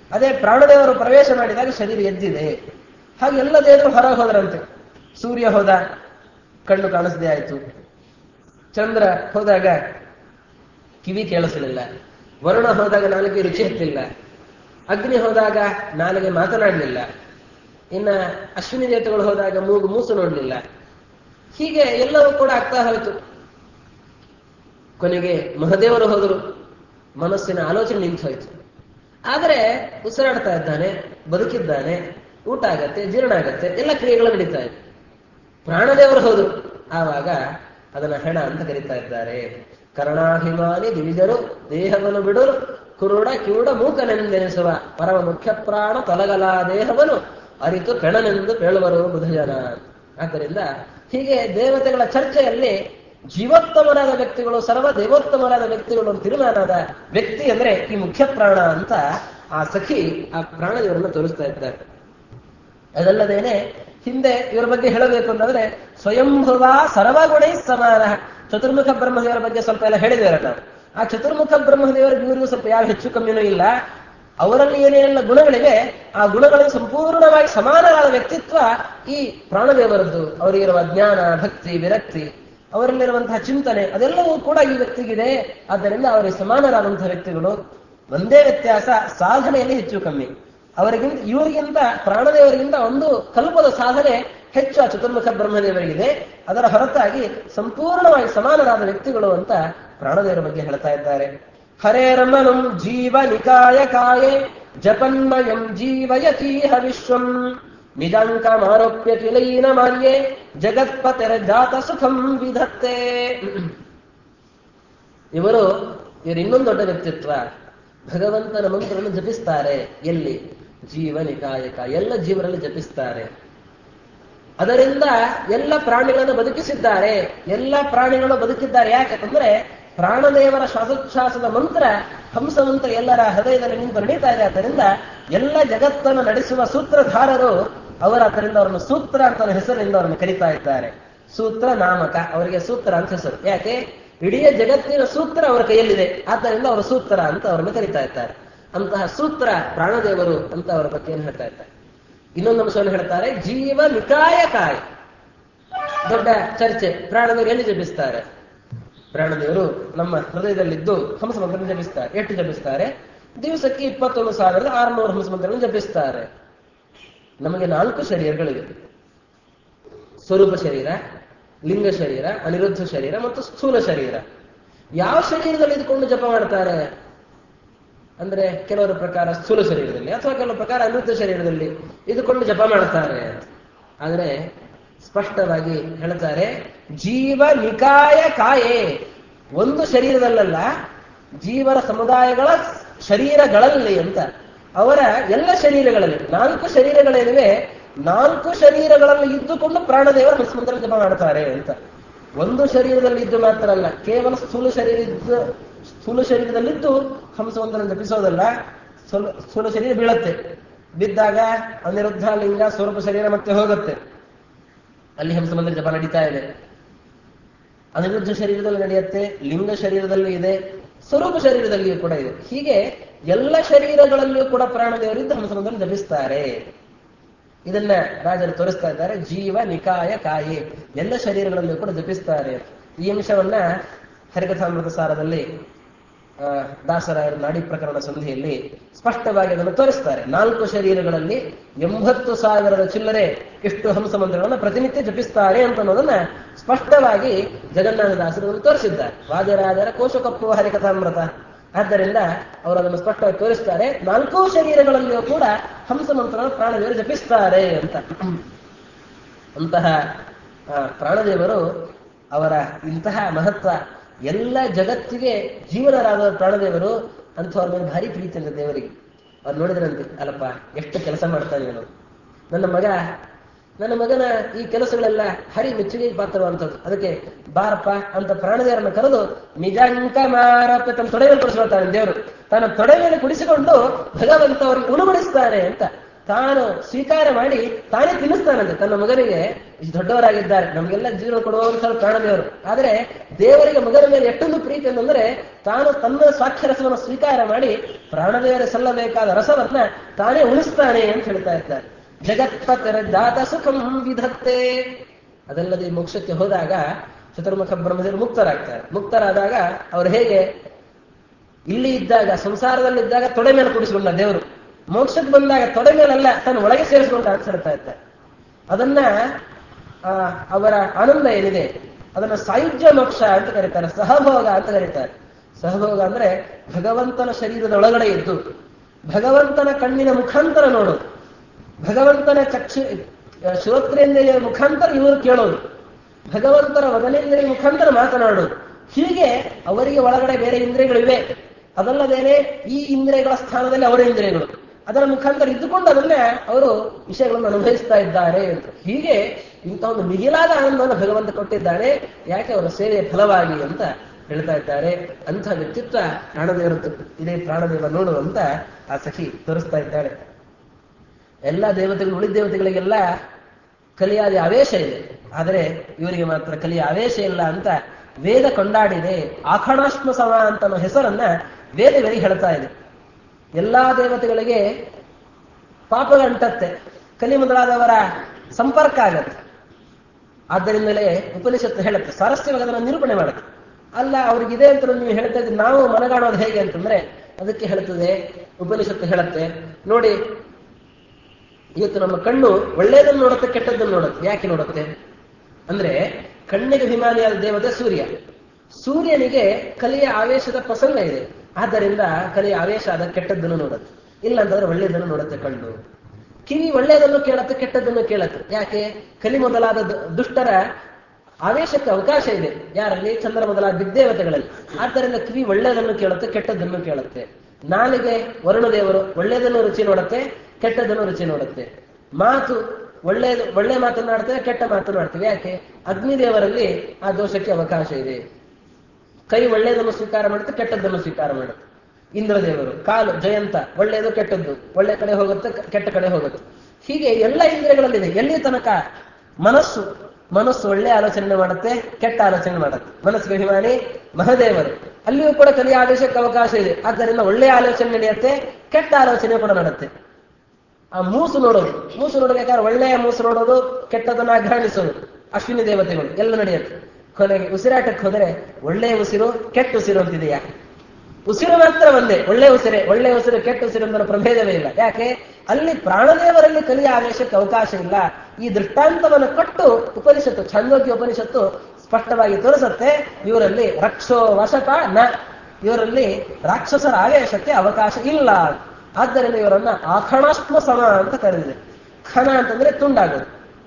ಅದೇ ಪ್ರಾಣದೇವರು ಪ್ರವೇಶ ಮಾಡಿದಾಗ ಶರೀರ ಎದ್ದಿದೆ ಹಾಗೆ ಎಲ್ಲ ದೇವರು ಹೊರ ಹೋದ್ರಂತೆ ಸೂರ್ಯ ಹೋದ ಕಣ್ಣು ಕಾಣಿಸದೆ ಆಯ್ತು ಚಂದ್ರ ಹೋದಾಗ ಕಿವಿ ಕೇಳಿಸಲಿಲ್ಲ ವರುಣ ಹೋದಾಗ ನಾಲಿಗೆ ರುಚಿ ಹತ್ತಿಲ್ಲ ಅಗ್ನಿ ಹೋದಾಗ ನಾಲಿಗೆ ಮಾತನಾಡಲಿಲ್ಲ ಇನ್ನ ಅಶ್ವಿನಿ ದೇವತೆಗಳು ಹೋದಾಗ ಮೂಗು ಮೂಸು ನೋಡಲಿಲ್ಲ ಹೀಗೆ ಎಲ್ಲವೂ ಕೂಡ ಆಗ್ತಾ ಹೋಯಿತು ಕೊನೆಗೆ ಮಹದೇವರು ಹೋದರು ಮನಸ್ಸಿನ ಆಲೋಚನೆ ನಿಂತು ಹೋಯಿತು ಆದರೆ ಉಸಿರಾಡ್ತಾ ಇದ್ದಾನೆ ಬದುಕಿದ್ದಾನೆ ಊಟ ಆಗತ್ತೆ ಜೀರ್ಣ ಆಗತ್ತೆ ಎಲ್ಲ ಕ್ರಿಯೆಗಳು ನಡೀತಾ ಇದೆ ಪ್ರಾಣದೇವರು ಹೋದರು ಆವಾಗ ಅದನ್ನ ಹೆಣ ಅಂತ ಕರೀತಾ ಇದ್ದಾರೆ ಕರ್ಣಾಭಿಮಾನಿ ದಿವಿಜರು ದೇಹವನ್ನು ಬಿಡರು ಕುರುಡ ಕಿವುಡ ಮೂಕನೆಂದೆನಿಸುವ ಪರಮ ಮುಖ್ಯ ಪ್ರಾಣ ತೊಲಗಲ ದೇಹವನ್ನು ಅರಿತು ಪೆಣನೆಂದು ಪೇಳುವರು ಬುಧಜನ ಆದ್ದರಿಂದ ಹೀಗೆ ದೇವತೆಗಳ ಚರ್ಚೆಯಲ್ಲಿ ಜೀವೋತ್ತಮರಾದ ವ್ಯಕ್ತಿಗಳು ಸರ್ವ ದೇವೋತ್ತಮರಾದ ವ್ಯಕ್ತಿಗಳು ಅಂತ ತೀರ್ಮಾನದ ವ್ಯಕ್ತಿ ಅಂದ್ರೆ ಈ ಮುಖ್ಯ ಪ್ರಾಣ ಅಂತ ಆ ಸಖಿ ಆ ಪ್ರಾಣದೇವರನ್ನು ತೋರಿಸ್ತಾ ಇದ್ದಾರೆ ಅದಲ್ಲದೇನೆ ಹಿಂದೆ ಇವರ ಬಗ್ಗೆ ಹೇಳಬೇಕು ಅಂತಂದ್ರೆ ಸ್ವಯಂಭುವ ಸರ್ವಗುಣೈ ಸಮಾನ ಚತುರ್ಮುಖ ಬ್ರಹ್ಮದೇವರ ಬಗ್ಗೆ ಸ್ವಲ್ಪ ಎಲ್ಲ ಹೇಳಿದ್ದೇವೆ ನಾವು ಆ ಚತುರ್ಮುಖ ಬ್ರಹ್ಮದೇವರಿಗೆ ಇವರಿಗೂ ಸ್ವಲ್ಪ ಯಾವ ಹೆಚ್ಚು ಕಮ್ಮಿನೂ ಇಲ್ಲ ಅವರಲ್ಲಿ ಏನೇನೆಲ್ಲ ಗುಣಗಳಿವೆ ಆ ಗುಣಗಳಿಗೆ ಸಂಪೂರ್ಣವಾಗಿ ಸಮಾನರಾದ ವ್ಯಕ್ತಿತ್ವ ಈ ಪ್ರಾಣದೇವರದ್ದು ಅವರಿಗಿರುವ ಜ್ಞಾನ ಭಕ್ತಿ ವಿರಕ್ತಿ ಅವರಲ್ಲಿರುವಂತಹ ಚಿಂತನೆ ಅದೆಲ್ಲವೂ ಕೂಡ ಈ ವ್ಯಕ್ತಿಗಿದೆ ಆದ್ದರಿಂದ ಅವರಿಗೆ ಸಮಾನರಾದಂತಹ ವ್ಯಕ್ತಿಗಳು ಒಂದೇ ವ್ಯತ್ಯಾಸ ಸಾಧನೆಯಲ್ಲಿ ಹೆಚ್ಚು ಕಮ್ಮಿ ಅವರಿಗಿಂತ ಇವರಿಗಿಂತ ಪ್ರಾಣದೇವರಿಗಿಂತ ಒಂದು ಕಲ್ಪದ ಸಾಧನೆ ಹೆಚ್ಚು ಆ ಚತುರ್ಮುಖ ಬ್ರಹ್ಮದೇವರಿಗಿದೆ ಅದರ ಹೊರತಾಗಿ ಸಂಪೂರ್ಣವಾಗಿ ಸಮಾನರಾದ ವ್ಯಕ್ತಿಗಳು ಅಂತ ಪ್ರಾಣದೇವರ ಬಗ್ಗೆ ಹೇಳ್ತಾ ಇದ್ದಾರೆ ಹರೇರಮನಂ ಜೀವ ನಿಕಾಯ ಕಾಯೆ ಜಪನ್ಮಯಂ ಜೀವಯತೀಹ ವಿಶ್ವಂ ನಿಜಾಂಕಮಾರೋಪ್ಯ ಕಿಲೈನ ಮಾನ್ಯೆ ಜಗತ್ಪತೆರ ಜಾತ ಸುಖಂ ವಿಧತ್ತೆ ಇವರು ಇವರು ಇನ್ನೊಂದು ದೊಡ್ಡ ವ್ಯಕ್ತಿತ್ವ ಭಗವಂತನ ಮಂತ್ರವನ್ನು ಜಪಿಸ್ತಾರೆ ಎಲ್ಲಿ ಜೀವ ನಿಕಾಯಕ ಎಲ್ಲ ಜೀವರಲ್ಲಿ ಜಪಿಸ್ತಾರೆ ಅದರಿಂದ ಎಲ್ಲ ಪ್ರಾಣಿಗಳನ್ನು ಬದುಕಿಸಿದ್ದಾರೆ ಎಲ್ಲ ಪ್ರಾಣಿಗಳು ಬದುಕಿದ್ದಾರೆ ಯಾಕಂದ್ರೆ ಪ್ರಾಣದೇವರ ಶ್ವಾಸೋಚ್ಛ್ವಾಸದ ಮಂತ್ರ ಹಂಸ ಮಂತ್ರ ಎಲ್ಲರ ಹೃದಯದಲ್ಲಿ ನಿಂತು ನಡೀತಾ ಇದೆ ಆದ್ದರಿಂದ ಎಲ್ಲ ಜಗತ್ತನ್ನು ನಡೆಸುವ ಸೂತ್ರಧಾರರು ಅವರ ಅದರಿಂದ ಅವರನ್ನು ಸೂತ್ರ ಅಂತ ಹೆಸರಿನಿಂದ ಅವರನ್ನು ಕರೀತಾ ಇದ್ದಾರೆ ಸೂತ್ರ ನಾಮಕ ಅವರಿಗೆ ಸೂತ್ರ ಅಂತ ಹೆಸರು ಯಾಕೆ ಇಡೀ ಜಗತ್ತಿನ ಸೂತ್ರ ಅವರ ಕೈಯಲ್ಲಿದೆ ಆದ್ದರಿಂದ ಅವರು ಸೂತ್ರ ಅಂತ ಅವರನ್ನು ಕರೀತಾ ಇದ್ದಾರೆ ಅಂತಹ ಸೂತ್ರ ಪ್ರಾಣದೇವರು ಅಂತ ಅವರ ಬಗ್ಗೆ ಏನು ಹೇಳ್ತಾ ಇದ್ದಾರೆ ಇನ್ನೊಂದು ಅಂಶವನ್ನು ಹೇಳ್ತಾರೆ ಜೀವ ನಿಕಾಯ ಕಾಯ ದೊಡ್ಡ ಚರ್ಚೆ ಪ್ರಾಣದೇವರು ಎಲ್ಲಿ ಜಪಿಸ್ತಾರೆ ಪ್ರಾಣದೇವರು ನಮ್ಮ ಹೃದಯದಲ್ಲಿದ್ದು ಹಂಸ ಮಂತ್ರ ಜಪಿಸ್ತಾರೆ ಎಷ್ಟು ಜಪಿಸ್ತಾರೆ ದಿವಸಕ್ಕೆ ಇಪ್ಪತ್ತೊಂದು ಸಾವಿರದ ಆರುನೂರು ಹಂಸ ಮಂತ್ರಗಳನ್ನು ಜಪಿಸ್ತಾರೆ ನಮಗೆ ನಾಲ್ಕು ಶರೀರಗಳಿವೆ ಸ್ವರೂಪ ಶರೀರ ಲಿಂಗ ಶರೀರ ಅನಿರುದ್ಧ ಶರೀರ ಮತ್ತು ಸ್ಥೂಲ ಶರೀರ ಯಾವ ಶರೀರದಲ್ಲಿ ಇದ್ಕೊಂಡು ಜಪ ಮಾಡ್ತಾರೆ ಅಂದ್ರೆ ಕೆಲವರ ಪ್ರಕಾರ ಸ್ಥೂಲ ಶರೀರದಲ್ಲಿ ಅಥವಾ ಕೆಲವರ ಪ್ರಕಾರ ಅನಿರುದ್ಧ ಶರೀರದಲ್ಲಿ ಇದುಕೊಂಡು ಜಪ ಮಾಡ್ತಾರೆ ಆದ್ರೆ ಸ್ಪಷ್ಟವಾಗಿ ಹೇಳ್ತಾರೆ ಜೀವ ನಿಕಾಯ ಕಾಯೆ ಒಂದು ಶರೀರದಲ್ಲಲ್ಲ ಜೀವರ ಸಮುದಾಯಗಳ ಶರೀರಗಳಲ್ಲಿ ಅಂತ ಅವರ ಎಲ್ಲ ಶರೀರಗಳಲ್ಲಿ ನಾಲ್ಕು ಶರೀರಗಳೇನಿವೆ ನಾಲ್ಕು ಶರೀರಗಳಲ್ಲಿ ಇದ್ದುಕೊಂಡು ಪ್ರಾಣದೇವರ ಹಸ್ಮಂತ್ರ ಜಪ ಮಾಡ್ತಾರೆ ಅಂತ ಒಂದು ಶರೀರದಲ್ಲಿ ಇದ್ದು ಮಾತ್ರ ಅಲ್ಲ ಕೇವಲ ಸ್ಥೂಲ ಶರೀರ ಇದ್ದು ಸ್ಥೂಲ ಶರೀರದಲ್ಲಿದ್ದು ಹಂಸವಂತನ ಜಪಿಸೋದಲ್ಲ ಸ್ಥೂಲ- ಸ್ಥೂಲ ಶರೀರ ಬೀಳತ್ತೆ ಬಿದ್ದಾಗ ಅನಿರುದ್ಧ ಲಿಂಗ ಸ್ವರೂಪ ಶರೀರ ಮತ್ತೆ ಹೋಗುತ್ತೆ ಅಲ್ಲಿ ಹಂಸಮಂತ್ರ ಜಪ ನಡೀತಾ ಇದೆ ಅನಿರುದ್ಧ ಶರೀರದಲ್ಲಿ ನಡೆಯುತ್ತೆ ಲಿಂಗ ಶರೀರದಲ್ಲೂ ಇದೆ ಸ್ವರೂಪ ಶರೀರದಲ್ಲಿಯೂ ಕೂಡ ಇದೆ ಹೀಗೆ ಎಲ್ಲ ಶರೀರಗಳಲ್ಲಿಯೂ ಕೂಡ ಪ್ರಾಣದೇವರಿದ್ದು ಹಂಸಮಂತ್ರ ಜಪಿಸ್ತಾರೆ ಇದನ್ನ ರಾಜರು ತೋರಿಸ್ತಾ ಇದ್ದಾರೆ ಜೀವ ನಿಕಾಯ ಕಾಯೆ ಎಲ್ಲ ಶರೀರಗಳಲ್ಲಿಯೂ ಕೂಡ ಜಪಿಸ್ತಾರೆ ಈ ಅಂಶವನ್ನ ಹರಿಕಥಾಮೃತ ಸಾರದಲ್ಲಿ ಆ, ದಾಸರಾಯರ ನಾಡಿ ಪ್ರಕರಣ ಸಂಧಿಯಲ್ಲಿ ಸ್ಪಷ್ಟವಾಗಿ ಅದನ್ನು ತೋರಿಸ್ತಾರೆ ನಾಲ್ಕು ಶರೀರಗಳಲ್ಲಿ ಎಂಬತ್ತು ಸಾವಿರದ ಚಿಲ್ಲರೆ ಇಷ್ಟು ಹಂಸ ಮಂತ್ರಗಳನ್ನು ಪ್ರತಿನಿತ್ಯ ಜಪಿಸ್ತಾರೆ ಅಂತ ಅನ್ನೋದನ್ನ ಸ್ಪಷ್ಟವಾಗಿ ಜಗನ್ನಾಥ ದಾಸರು ಅದನ್ನು ತೋರಿಸಿದ್ದಾರೆ ವಾದಿರಾಜರ ಕೋಶ ಕಪ್ಪುವ ಹರಿಕಥಾಮೃತ ಆದ್ದರಿಂದ ಅವರು ಅದನ್ನು ಸ್ಪಷ್ಟವಾಗಿ ತೋರಿಸ್ತಾರೆ ನಾಲ್ಕೂ ಶರೀರಗಳಲ್ಲಿಯೂ ಕೂಡ ಹಂಸ ಮಂತ್ರವನ್ನು ಪ್ರಾಣದೇವರು ಜಪಿಸ್ತಾರೆ ಅಂತ ಅಂತಹ ಆ, ಪ್ರಾಣದೇವರು ಅವರ ಇಂತಹ ಮಹತ್ವ ಎಲ್ಲ ಜಗತ್ತಿಗೆ ಜೀವನರಾದ ಪ್ರಾಣದೇವರು ಅಂಥವ್ರ ಮೇಲೆ ಭಾರಿ ಪ್ರೀತಿ ಅಂತ ದೇವರಿಗೆ ಅವ್ರು ನೋಡಿದ್ರಂತೆ ಅಲ್ಲಪ್ಪ ಎಷ್ಟು ಕೆಲಸ ಮಾಡ್ತಾನೆ ಇವನು ನನ್ನ ಮಗ ನನ್ನ ಮಗನ ಈ ಕೆಲಸಗಳೆಲ್ಲ ಹರಿ ಮೆಚ್ಚುಗೆಗೆ ಪಾತ್ರವಂಥದ್ದು ಅದಕ್ಕೆ ಬಾರಪ್ಪ ಅಂತ ಪ್ರಾಣದೇವರನ್ನ ಕರೆದು ನಿಜಾಂಕ ಮಾರಪ್ಪ ತನ್ನ ತೊಡೆ ಮೇಲೆ ಕುಡಿಸ್ಕೊಳ್ತಾನೆ ದೇವರು ತನ್ನ ತೊಡೆ ಮೇಲೆ ಕುಡಿಸಿಕೊಂಡು ಭಗವಂತ ಅವರಿಗೆ ಉಣಬಡಿಸ್ತಾನೆ ಅಂತ ತಾನು ಸ್ವೀಕಾರ ಮಾಡಿ ತಾನೇ ತಿನ್ನಿಸ್ತಾನಂತೆ ತನ್ನ ಮಗನಿಗೆ ಇಷ್ಟು ದೊಡ್ಡವರಾಗಿದ್ದಾರೆ ನಮಗೆಲ್ಲ ಜೀವನ ಕೊಡುವಂತಹ ಪ್ರಾಣದೇವರು ಆದರೆ ದೇವರಿಗೆ ಮಗನ ಮೇಲೆ ಎಷ್ಟೊಂದು ಪ್ರೀತಿ ಅಂತಂದ್ರೆ ತಾನು ತನ್ನ ಸಾಕ್ಷ್ಯರಸವನ್ನು ಸ್ವೀಕಾರ ಮಾಡಿ ಪ್ರಾಣದೇವರ ಸಲ್ಲಬೇಕಾದ ರಸವನ್ನ ತಾನೇ ಉಳಿಸ್ತಾನೆ ಅಂತ ಹೇಳ್ತಾ ಇದ್ದಾರೆ ಜಗತ್ಪತರ ಜಾತ ಸುಖಂ ವಿಧತ್ತೆ ಅದಲ್ಲದೆ ಮೋಕ್ಷಕ್ಕೆ ಹೋದಾಗ ಚತುರ್ಮುಖ ಬ್ರಹ್ಮದೇವರು ಮುಕ್ತರಾಗ್ತಾರೆ ಮುಕ್ತರಾದಾಗ ಅವರು ಹೇಗೆ ಇಲ್ಲಿ ಇದ್ದಾಗ ಸಂಸಾರದಲ್ಲಿದ್ದಾಗ ತೊಡೆ ಮೇಲೆ ಕುಡಿಸಿಕೊಂಡ ದೇವರು ಮೋಕ್ಷಕ್ಕೆ ಬಂದಾಗ ತೊಡೆ ಮೇಲಲ್ಲ ತನ್ನ ಒಳಗೆ ಸೇರಿಸಿಕೊಂಡ ಅಂತ ಹೇಳ್ತಾ ಇದ್ದಾರೆ ಅದನ್ನ ಆ, ಅವರ ಆನಂದ ಏನಿದೆ ಅದನ್ನ ಸಾಯುಜ್ಯ ಮೋಕ್ಷ ಅಂತ ಕರೀತಾರೆ ಸಹಭೋಗ ಅಂತ ಕರೀತಾರೆ ಸಹಭೋಗ ಅಂದ್ರೆ ಭಗವಂತನ ಶರೀರದ ಒಳಗಡೆ ಇದ್ದು ಭಗವಂತನ ಕಣ್ಣಿನ ಮುಖಾಂತರ ನೋಡೋದು ಭಗವಂತನ ಚಕ್ಷು ಶ್ರೋತ್ರೇಂದ್ರಿಯ ಮುಖಾಂತರ ಇವರು ಕೇಳೋದು ಭಗವಂತರ ವದನೇಂದ್ರಿಯ ಮುಖಾಂತರ ಮಾತನಾಡೋದು ಹೀಗೆ ಅವರಿಗೆ ಒಳಗಡೆ ಬೇರೆ ಇಂದ್ರಿಯಗಳಿವೆ ಅದಲ್ಲದೇನೆ ಈ ಇಂದ್ರಿಯಗಳ ಸ್ಥಾನದಲ್ಲಿ ಅವರ ಇಂದ್ರಿಯಗಳು ಅದರ ಮುಖಾಂತರ ಇದ್ದುಕೊಂಡು ಅದನ್ನ ಅವರು ವಿಷಯಗಳನ್ನು ಅನುಭವಿಸ್ತಾ ಇದ್ದಾರೆ ಅಂತ ಹೀಗೆ ಇಂಥ ಒಂದು ಮಿಗಿಲಾದ ಆನಂದವನ್ನು ಭಗವಂತ ಕೊಟ್ಟಿದ್ದಾನೆ ಯಾಕೆ ಅವರ ಸೇವೆಯ ಫಲವಾಗಿ ಅಂತ ಹೇಳ್ತಾ ಇದ್ದಾರೆ ಅಂಥ ವ್ಯಕ್ತಿತ್ವ ಪ್ರಾಣದೇವರದ್ದು ಇದೇ ಪ್ರಾಣದೇವ ನೋಡು ಅಂತ ಆ ಸಖಿ ತೋರಿಸ್ತಾ ಇದ್ದಾಳೆ ಎಲ್ಲ ದೇವತೆಗಳು ಉಳಿದ ದೇವತೆಗಳಿಗೆಲ್ಲ ಕಲಿಯಾದ ಆವೇಶ ಇದೆ ಆದರೆ ಇವರಿಗೆ ಮಾತ್ರ ಕಲಿಯ ಆವೇಶ ಇಲ್ಲ ಅಂತ ವೇದ ಕೊಂಡಾಡಿದೆ ಆಖಣಾಶ್ಮ ಸಮ ಅಂತ ಅನ್ನೋ ಹೆಸರನ್ನ ವೇದಗಳಿಗೆ ಹೇಳ್ತಾ ಇದೆ ಎಲ್ಲಾ ದೇವತೆಗಳಿಗೆ ಪಾಪಗಂಟತ್ತೆ ಕಲಿ ಮೊದಲಾದವರ ಸಂಪರ್ಕ ಆಗತ್ತೆ ಆದ್ದರಿಂದಲೇ ಉಪನಿಷತ್ತು ಹೇಳುತ್ತೆ ಸ್ವಾರಸ್ಯವಾಗಿ ಅದನ್ನು ನಿರೂಪಣೆ ಮಾಡುತ್ತೆ ಅಲ್ಲ ಅವ್ರಿಗಿದೆ ಅಂತ ನೀವು ಹೇಳ್ತಾ ಇದ್ದೀವಿ ನಾವು ಮನಗಾಣೋದು ಹೇಗೆ ಅಂತಂದ್ರೆ ಅದಕ್ಕೆ ಹೇಳ್ತದೆ ಉಪನಿಷತ್ತು ಹೇಳುತ್ತೆ ನೋಡಿ ಇವತ್ತು ನಮ್ಮ ಕಣ್ಣು ಒಳ್ಳೆಯದನ್ನು ನೋಡುತ್ತೆ ಕೆಟ್ಟದ್ದನ್ನು ನೋಡುತ್ತೆ ಯಾಕೆ ನೋಡುತ್ತೆ ಅಂದ್ರೆ ಕಣ್ಣಿಗೆ ಅಭಿಮಾನಿಯಾದ ದೇವತೆ ಸೂರ್ಯ ಸೂರ್ಯನಿಗೆ ಕಲಿಯ ಆವೇಶದ ಪ್ರಸಂಗ ಇದೆ ಆದ್ದರಿಂದ ಕಲಿಯ ಆವೇಶ ಆದ ಕೆಟ್ಟದ್ದನ್ನು ನೋಡುತ್ತೆ ಇಲ್ಲ ಅಂತಂದ್ರೆ ಒಳ್ಳೆಯದನ್ನು ನೋಡುತ್ತೆ ಕಣ್ಣು ಕಿವಿ ಒಳ್ಳೆಯದನ್ನು ಕೇಳುತ್ತೆ ಕೆಟ್ಟದ್ದನ್ನು ಕೇಳುತ್ತೆ ಯಾಕೆ ಕಲಿ ಮೊದಲಾದ ದು- ದುಷ್ಟರ ಆವೇಶಕ್ಕೆ ಅವಕಾಶ ಇದೆ ಯಾರಲ್ಲಿ ಚಂದ್ರ ಮೊದಲಾದ ದಿಗ್ದೇವತೆಗಳಲ್ಲಿ ಆದ್ದರಿಂದ ಕಿವಿ ಒಳ್ಳೆಯದನ್ನು ಕೇಳುತ್ತೆ ಕೆಟ್ಟದ್ದನ್ನು ಕೇಳುತ್ತೆ ನಾಲಿಗೆ ವರುಣದೇವರು ಒಳ್ಳೆಯದನ್ನು ರುಚಿ ನೋಡುತ್ತೆ ಕೆಟ್ಟದ್ದನ್ನು ರುಚಿ ನೋಡುತ್ತೆ ಮಾತು ಒಳ್ಳೆಯದು ಒಳ್ಳೆ ಮಾತನಾಡ್ತೇವೆ ಕೆಟ್ಟ ಮಾತನಾಡ್ತೇವೆ ಯಾಕೆ ಅಗ್ನಿದೇವರಲ್ಲಿ ಆ ದೋಷಕ್ಕೆ ಅವಕಾಶ ಇದೆ ಕೈ ಒಳ್ಳೆಯದನ್ನು ಸ್ವೀಕಾರ ಮಾಡುತ್ತೆ ಕೆಟ್ಟದ್ದನ್ನು ಸ್ವೀಕಾರ ಮಾಡುತ್ತೆ ಇಂದ್ರದೇವರು ಕಾಲು ಜಯಂತ ಒಳ್ಳೆಯದು ಕೆಟ್ಟದ್ದು ಒಳ್ಳೆ ಕಡೆ ಹೋಗುತ್ತೆ ಕ- ಕೆಟ್ಟ ಕಡೆ ಹೋಗುತ್ತೆ ಹೀಗೆ ಎಲ್ಲ ಇಂದ್ರಿಯಗಳಲ್ಲಿದೆ ಎಲ್ಲಿ ತನಕ ಮನಸ್ಸು ಮನಸ್ಸು ಒಳ್ಳೆ ಆಲೋಚನೆ ಮಾಡುತ್ತೆ ಕೆಟ್ಟ ಆಲೋಚನೆ ಮಾಡುತ್ತೆ ಮನಸ್ಸಿಗೆ ಅಭಿಮಾನಿ ಮಹದೇವರು ಅಲ್ಲಿಯೂ ಕೂಡ ಕಲಿಯ ಆದೇಶಕ್ಕೆ ಅವಕಾಶ ಇದೆ ಆದ್ದರಿಂದ ಒಳ್ಳೆ ಆಲೋಚನೆ ನಡೆಯುತ್ತೆ ಕೆಟ್ಟ ಆಲೋಚನೆ ಕೂಡ ನಡೆಯುತ್ತೆ ಆ ಮೂಸು ನೋಡೋದು ಮೂಸು ನೋಡ್ಬೇಕಾದ್ರೆ ಒಳ್ಳೆಯ ಮೂಸು ನೋಡೋದು ಕೆಟ್ಟದನ್ನ ಅಗ್ರಣಿಸೋದು ಅಶ್ವಿನಿ ದೇವತೆಗಳು ಎಲ್ಲ ನಡೆಯುತ್ತೆ ಕೊನೆಗೆ ಉಸಿರಾಟಕ್ಕೆ ಹೋದರೆ ಒಳ್ಳೆಯ ಉಸಿರು ಕೆಟ್ಟ ಉಸಿರು ಅಂತಿದೆಯಾ ಉಸಿರು ಮಾತ್ರ ಒಂದೇ ಒಳ್ಳೆ ಉಸಿರೇ ಒಳ್ಳೆ ಉಸಿರು ಕೆಟ್ಟ ಉಸಿರು ಅಂತ ಪ್ರಭೇದವೇ ಇಲ್ಲ ಯಾಕೆ ಅಲ್ಲಿ ಪ್ರಾಣದೇವರಲ್ಲಿ ಕಲಿಯ ಆವೇಶಕ್ಕೆ ಅವಕಾಶ ಇಲ್ಲ ಈ ದೃಷ್ಟಾಂತವನ್ನು ಕೊಟ್ಟು ಉಪನಿಷತ್ತು ಛಂದೋಗ್ಯ ಉಪನಿಷತ್ತು ಸ್ಪಷ್ಟವಾಗಿ ತೋರಿಸುತ್ತೆ ಇವರಲ್ಲಿ ರಕ್ಷೋ ವಶಪ ನ ಇವರಲ್ಲಿ ರಾಕ್ಷಸರ ಆವೇಶಕ್ಕೆ ಅವಕಾಶ ಇಲ್ಲ ಆದ್ದರಿಂದ ಇವರನ್ನ ಆಖಣಾತ್ಮ ಸಮ ಅಂತ ಕರೆದಿದೆ ಖನ ಅಂತಂದ್ರೆ ತುಂಡಾಗೋದು